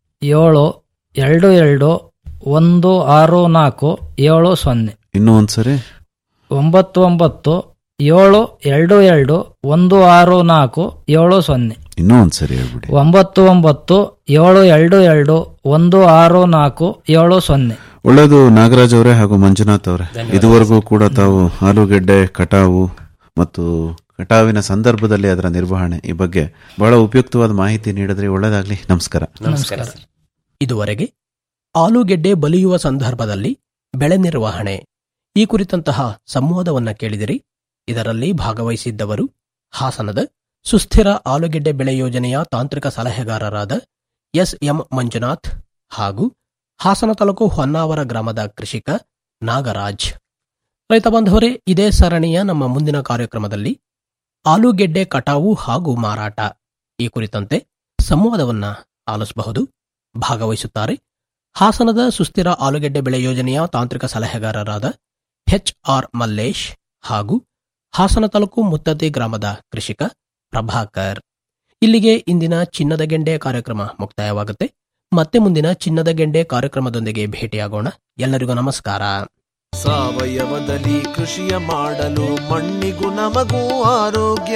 ಏಳು ಎರಡು ಎರಡು ಒಂದು ಆರು ನಾಲ್ಕು ಏಳು ಸೊನ್ನೆ ಇನ್ನೂ ಒಂದ್ಸರಿ ಒಂಬತ್ತು ಒಂಬತ್ತು ಏಳು ಎರಡು ಎರಡು ಒಂದು ಆರು ನಾಲ್ಕು ಏಳು ಸೊನ್ನೆ ಇನ್ನೂ ಒಂದ್ಸರಿ ಹೇಳ್ಬಿಡಿ ಒಂಬತ್ತು ಒಂಬತ್ತು ಏಳು ಎರಡು ಎರಡು ಒಂದು ಆರು ನಾಲ್ಕು ಏಳು ಸೊನ್ನೆ ಒಳ್ಳೆಯದು ನಾಗರಾಜ್ ಅವರೇ ಹಾಗೂ ಮಂಜುನಾಥ್ ಅವರೇ ಇದುವರೆಗೂ ಕೂಡ ತಾವು ಆಲೂಗೆಡ್ಡೆ ಕಟಾವು ಮತ್ತು ಕಟಾವಿನ ಸಂದರ್ಭದಲ್ಲಿ ಅದರ ನಿರ್ವಹಣೆ ಈ ಬಗ್ಗೆ ಬಹಳ ಉಪಯುಕ್ತವಾದ ಮಾಹಿತಿ ನೀಡಿದ್ರಿ ಒಳ್ಳೆಯದಾಗ್ಲಿ ನಮಸ್ಕಾರ ನಮಸ್ಕಾರ ಇದುವರೆಗೆ ಆಲೂಗೆಡ್ಡೆ ಬಲಿಯುವ ಸಂದರ್ಭದಲ್ಲಿ ಬೆಳೆ ನಿರ್ವಹಣೆ ಈ ಕುರಿತಂತಹ ಸಂವಾದವನ್ನ ಕೇಳಿದಿರಿ ಇದರಲ್ಲಿ ಭಾಗವಹಿಸಿದ್ದವರು ಹಾಸನದ ಸುಸ್ಥಿರ ಆಲೂಗೆಡ್ಡೆ ಬೆಳೆ ಯೋಜನೆಯ ತಾಂತ್ರಿಕ ಸಲಹೆಗಾರರಾದ ಎಸ್ ಎಂ ಮಂಜುನಾಥ್ ಹಾಗೂ ಹಾಸನ ತಾಲೂಕು ಹೊನ್ನಾವರ ಗ್ರಾಮದ ಕೃಷಿಕ ನಾಗರಾಜ್ ರೈತ ಬಾಂಧವರೇ ಇದೇ ಸರಣಿಯ ನಮ್ಮ ಮುಂದಿನ ಕಾರ್ಯಕ್ರಮದಲ್ಲಿ ಆಲೂಗೆಡ್ಡೆ ಕಟಾವು ಹಾಗೂ ಮಾರಾಟ ಈ ಕುರಿತಂತೆ ಸಂವಾದವನ್ನ ಆಲಿಸಬಹುದು ಭಾಗವಹಿಸುತ್ತಾರೆ ಹಾಸನದ ಸುಸ್ಥಿರ ಆಲೂಗೆಡ್ಡೆ ಬೆಳೆ ಯೋಜನೆಯ ತಾಂತ್ರಿಕ ಸಲಹೆಗಾರರಾದ ಎಚ್ ಆರ್ ಮಲ್ಲೇಶ್ ಹಾಗೂ ಹಾಸನ ತಾಲೂಕು ಮುತ್ತದ್ದಿ ಗ್ರಾಮದ ಕೃಷಿಕ ಪ್ರಭಾಕರ್ ಇಲ್ಲಿಗೆ ಇಂದಿನ ಚಿನ್ನದ ಗೆಂಡೆ ಕಾರ್ಯಕ್ರಮ ಮುಕ್ತಾಯವಾಗುತ್ತೆ ಮತ್ತೆ ಮುಂದಿನ ಚಿನ್ನದ ಗೆಂಡೆ ಕಾರ್ಯಕ್ರಮದೊಂದಿಗೆ ಭೇಟಿಯಾಗೋಣ ಎಲ್ಲರಿಗೂ ನಮಸ್ಕಾರ ಸಾವಯವದಲ್ಲಿ ಕೃಷಿಯ ಮಾಡಲು ಮಣ್ಣಿಗೂ ನಮಗೂ ಆರೋಗ್ಯ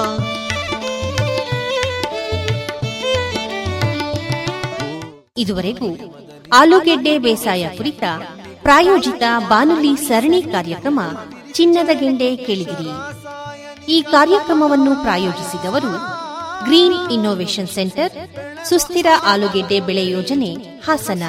ಇದುವರೆಗೂ ಆಲೂಗೆಡ್ಡೆ ಬೇಸಾಯ ಕುರಿತ ಪ್ರಾಯೋಜಿತ ಬಾನುಲಿ ಸರಣಿ ಕಾರ್ಯಕ್ರಮ ಚಿನ್ನದ ಗೆಂಡೆ ಕೇಳಿದಿರಿ ಈ ಕಾರ್ಯಕ್ರಮವನ್ನು ಪ್ರಾಯೋಜಿಸಿದವರು ಗ್ರೀನ್ ಇನ್ನೋವೇಷನ್ ಸೆಂಟರ್ ಸುಸ್ಥಿರ ಆಲೂಗೆಡ್ಡೆ ಬೆಳೆ ಯೋಜನೆ ಹಾಸನ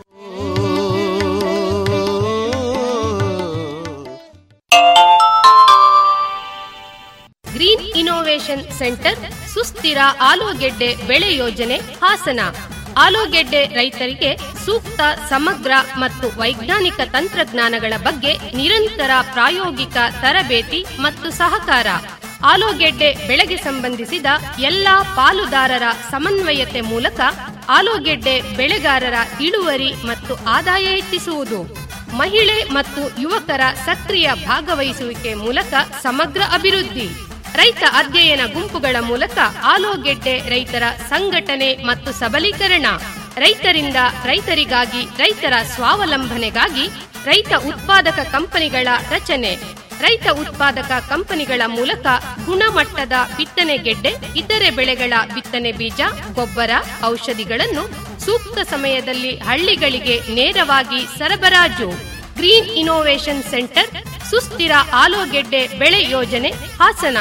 ಗ್ರೀನ್ ಇನೋವೇಷನ್ ಸೆಂಟರ್ ಸುಸ್ಥಿರ ಆಲೂಗೆಡ್ಡೆ ಬೆಳೆ ಯೋಜನೆ ಹಾಸನ ಆಲೂಗೆಡ್ಡೆ ರೈತರಿಗೆ ಸೂಕ್ತ ಸಮಗ್ರ ಮತ್ತು ವೈಜ್ಞಾನಿಕ ತಂತ್ರಜ್ಞಾನಗಳ ಬಗ್ಗೆ ನಿರಂತರ ಪ್ರಾಯೋಗಿಕ ತರಬೇತಿ ಮತ್ತು ಸಹಕಾರ ಆಲೂಗೆಡ್ಡೆ ಬೆಳೆಗೆ ಸಂಬಂಧಿಸಿದ ಎಲ್ಲಾ ಪಾಲುದಾರರ ಸಮನ್ವಯತೆ ಮೂಲಕ ಆಲೂಗೆಡ್ಡೆ ಬೆಳೆಗಾರರ ಇಳುವರಿ ಮತ್ತು ಆದಾಯ ಹೆಚ್ಚಿಸುವುದು ಮಹಿಳೆ ಮತ್ತು ಯುವಕರ ಸಕ್ರಿಯ ಭಾಗವಹಿಸುವಿಕೆ ಮೂಲಕ ಸಮಗ್ರ ಅಭಿವೃದ್ಧಿ ರೈತ ಅಧ್ಯಯನ ಗುಂಪುಗಳ ಮೂಲಕ ಆಲೂಗೆಡ್ಡೆ ರೈತರ ಸಂಘಟನೆ ಮತ್ತು ಸಬಲೀಕರಣ ರೈತರಿಂದ ರೈತರಿಗಾಗಿ ರೈತರ ಸ್ವಾವಲಂಬನೆಗಾಗಿ ರೈತ ಉತ್ಪಾದಕ ಕಂಪನಿಗಳ ರಚನೆ ರೈತ ಉತ್ಪಾದಕ ಕಂಪನಿಗಳ ಮೂಲಕ ಗುಣಮಟ್ಟದ ಬಿತ್ತನೆ ಗೆಡ್ಡೆ ಇತರೆ ಬೆಳೆಗಳ ಬಿತ್ತನೆ ಬೀಜ ಗೊಬ್ಬರ ಔಷಧಿಗಳನ್ನು ಸೂಕ್ತ ಸಮಯದಲ್ಲಿ ಹಳ್ಳಿಗಳಿಗೆ ನೇರವಾಗಿ ಸರಬರಾಜು ಗ್ರೀನ್ ಇನೋವೇಷನ್ ಸೆಂಟರ್ ಸುಸ್ಥಿರ ಆಲೂಗೆಡ್ಡೆ ಬೆಳೆ ಯೋಜನೆ ಹಾಸನ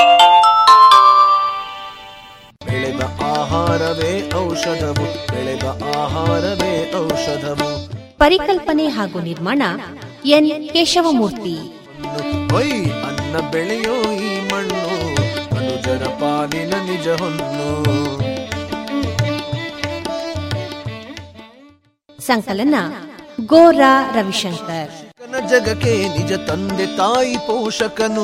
ಬೆಳೆದ ಆಹಾರವೇ ಔಷಧವು ಬೆಳೆದ ಆಹಾರವೇ ಔಷಧವು ಪರಿಕಲ್ಪನೆ ಹಾಗೂ ನಿರ್ಮಾಣ ಎನ್ ಕೇಶವಮೂರ್ತಿ ಹೊಯ್ ಅನ್ನ ಬೆಳೆಯೋ ಈ ಮಣ್ಣು ಮನುಜರ ಪಾಲಿನ ನಿಜ ಹೊನ್ನು ಸಂಕಲನ ಗೋರಾ ರವಿಶಂಕರ್ ಕನ ಜಗಕ್ಕೆ ನಿಜ ತಂದೆ ತಾಯಿ ಪೋಷಕನು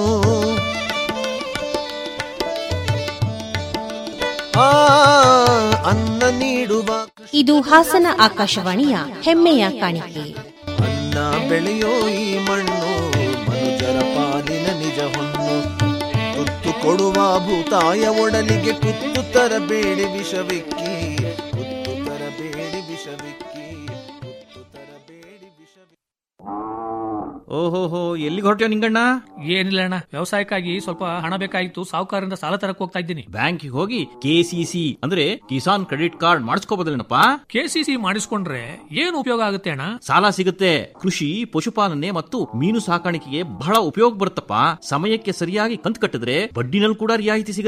ಆ ಅನ್ನ ನೀಡುವ ಇದು ಹಾಸನ ಆಕಾಶವಾಣಿಯ ಹೆಮ್ಮೆಯ ಕಾಣಿಕೆ ಅನ್ನ ಬೆಳೆಯೋ ಈ ಮಣ್ಣು ಮನುಜರ ಪಾಲಿನ ನಿಜ ಹೊನ್ನು ತುತ್ತು ಕೊಡುವ ಭೂತಾಯ ಒಡಲಿಗೆ ಕುತ್ತು ತರಬೇಡಿ ವಿಷವಿಕ್ಕಿ ಕುತ್ತು ತರಬೇಡಿ ವಿಷವಿಕ್ಕಿ ಕುತ್ತು ತರಬೇಡಿ ವಿಷವಿಕ್ಕಿ ಓಹೋಹೋ ಎಲ್ಲಿಗೆ ಹೊರಟ್ಯೋ ನಿಂಗಣ್ಣ ಏನಿಲ್ಲ ಅಣ್ಣ ವ್ಯವಸಾಯಕ್ಕಾಗಿ ಸ್ವಲ್ಪ ಹಣ ಬೇಕಾಗಿತ್ತು ಸಾಹುಕಾರರಿಂದ ಸಾಲ ತರಕ್ ಹೋಗ್ತಾ ಇದ್ದೀನಿ ಬ್ಯಾಂಕಿಗೆ ಹೋಗಿ ಕೆಸಿಸಿ ಅಂದ್ರೆ ಕಿಸಾನ್ ಕ್ರೆಡಿಟ್ ಕಾರ್ಡ್ ಮಾಡಿಸ್ಕೋಬೋದೇನಪ್ಪ ಕೆಸಿಸಿ ಮಾಡಿಸ್ಕೊಂಡ್ರೆ ಏನು ಉಪಯೋಗ ಆಗುತ್ತೆ ಅಣ್ಣ ಸಾಲ ಸಿಗುತ್ತೆ ಕೃಷಿ ಪಶುಪಾಲನೆ ಮತ್ತು ಮೀನು ಸಾಕಾಣಿಕೆಗೆ ಬಹಳ ಉಪಯೋಗ ಬರುತ್ತಪ್ಪ ಸಮಯಕ್ಕೆ ಸರಿಯಾಗಿ ಕಂತು ಕಟ್ಟಿದ್ರೆ ಬಡ್ಡಿನಲ್ಲಿ ಕೂಡ ರಿಯಾಯಿತಿ ಸಿಗುತ್ತೆ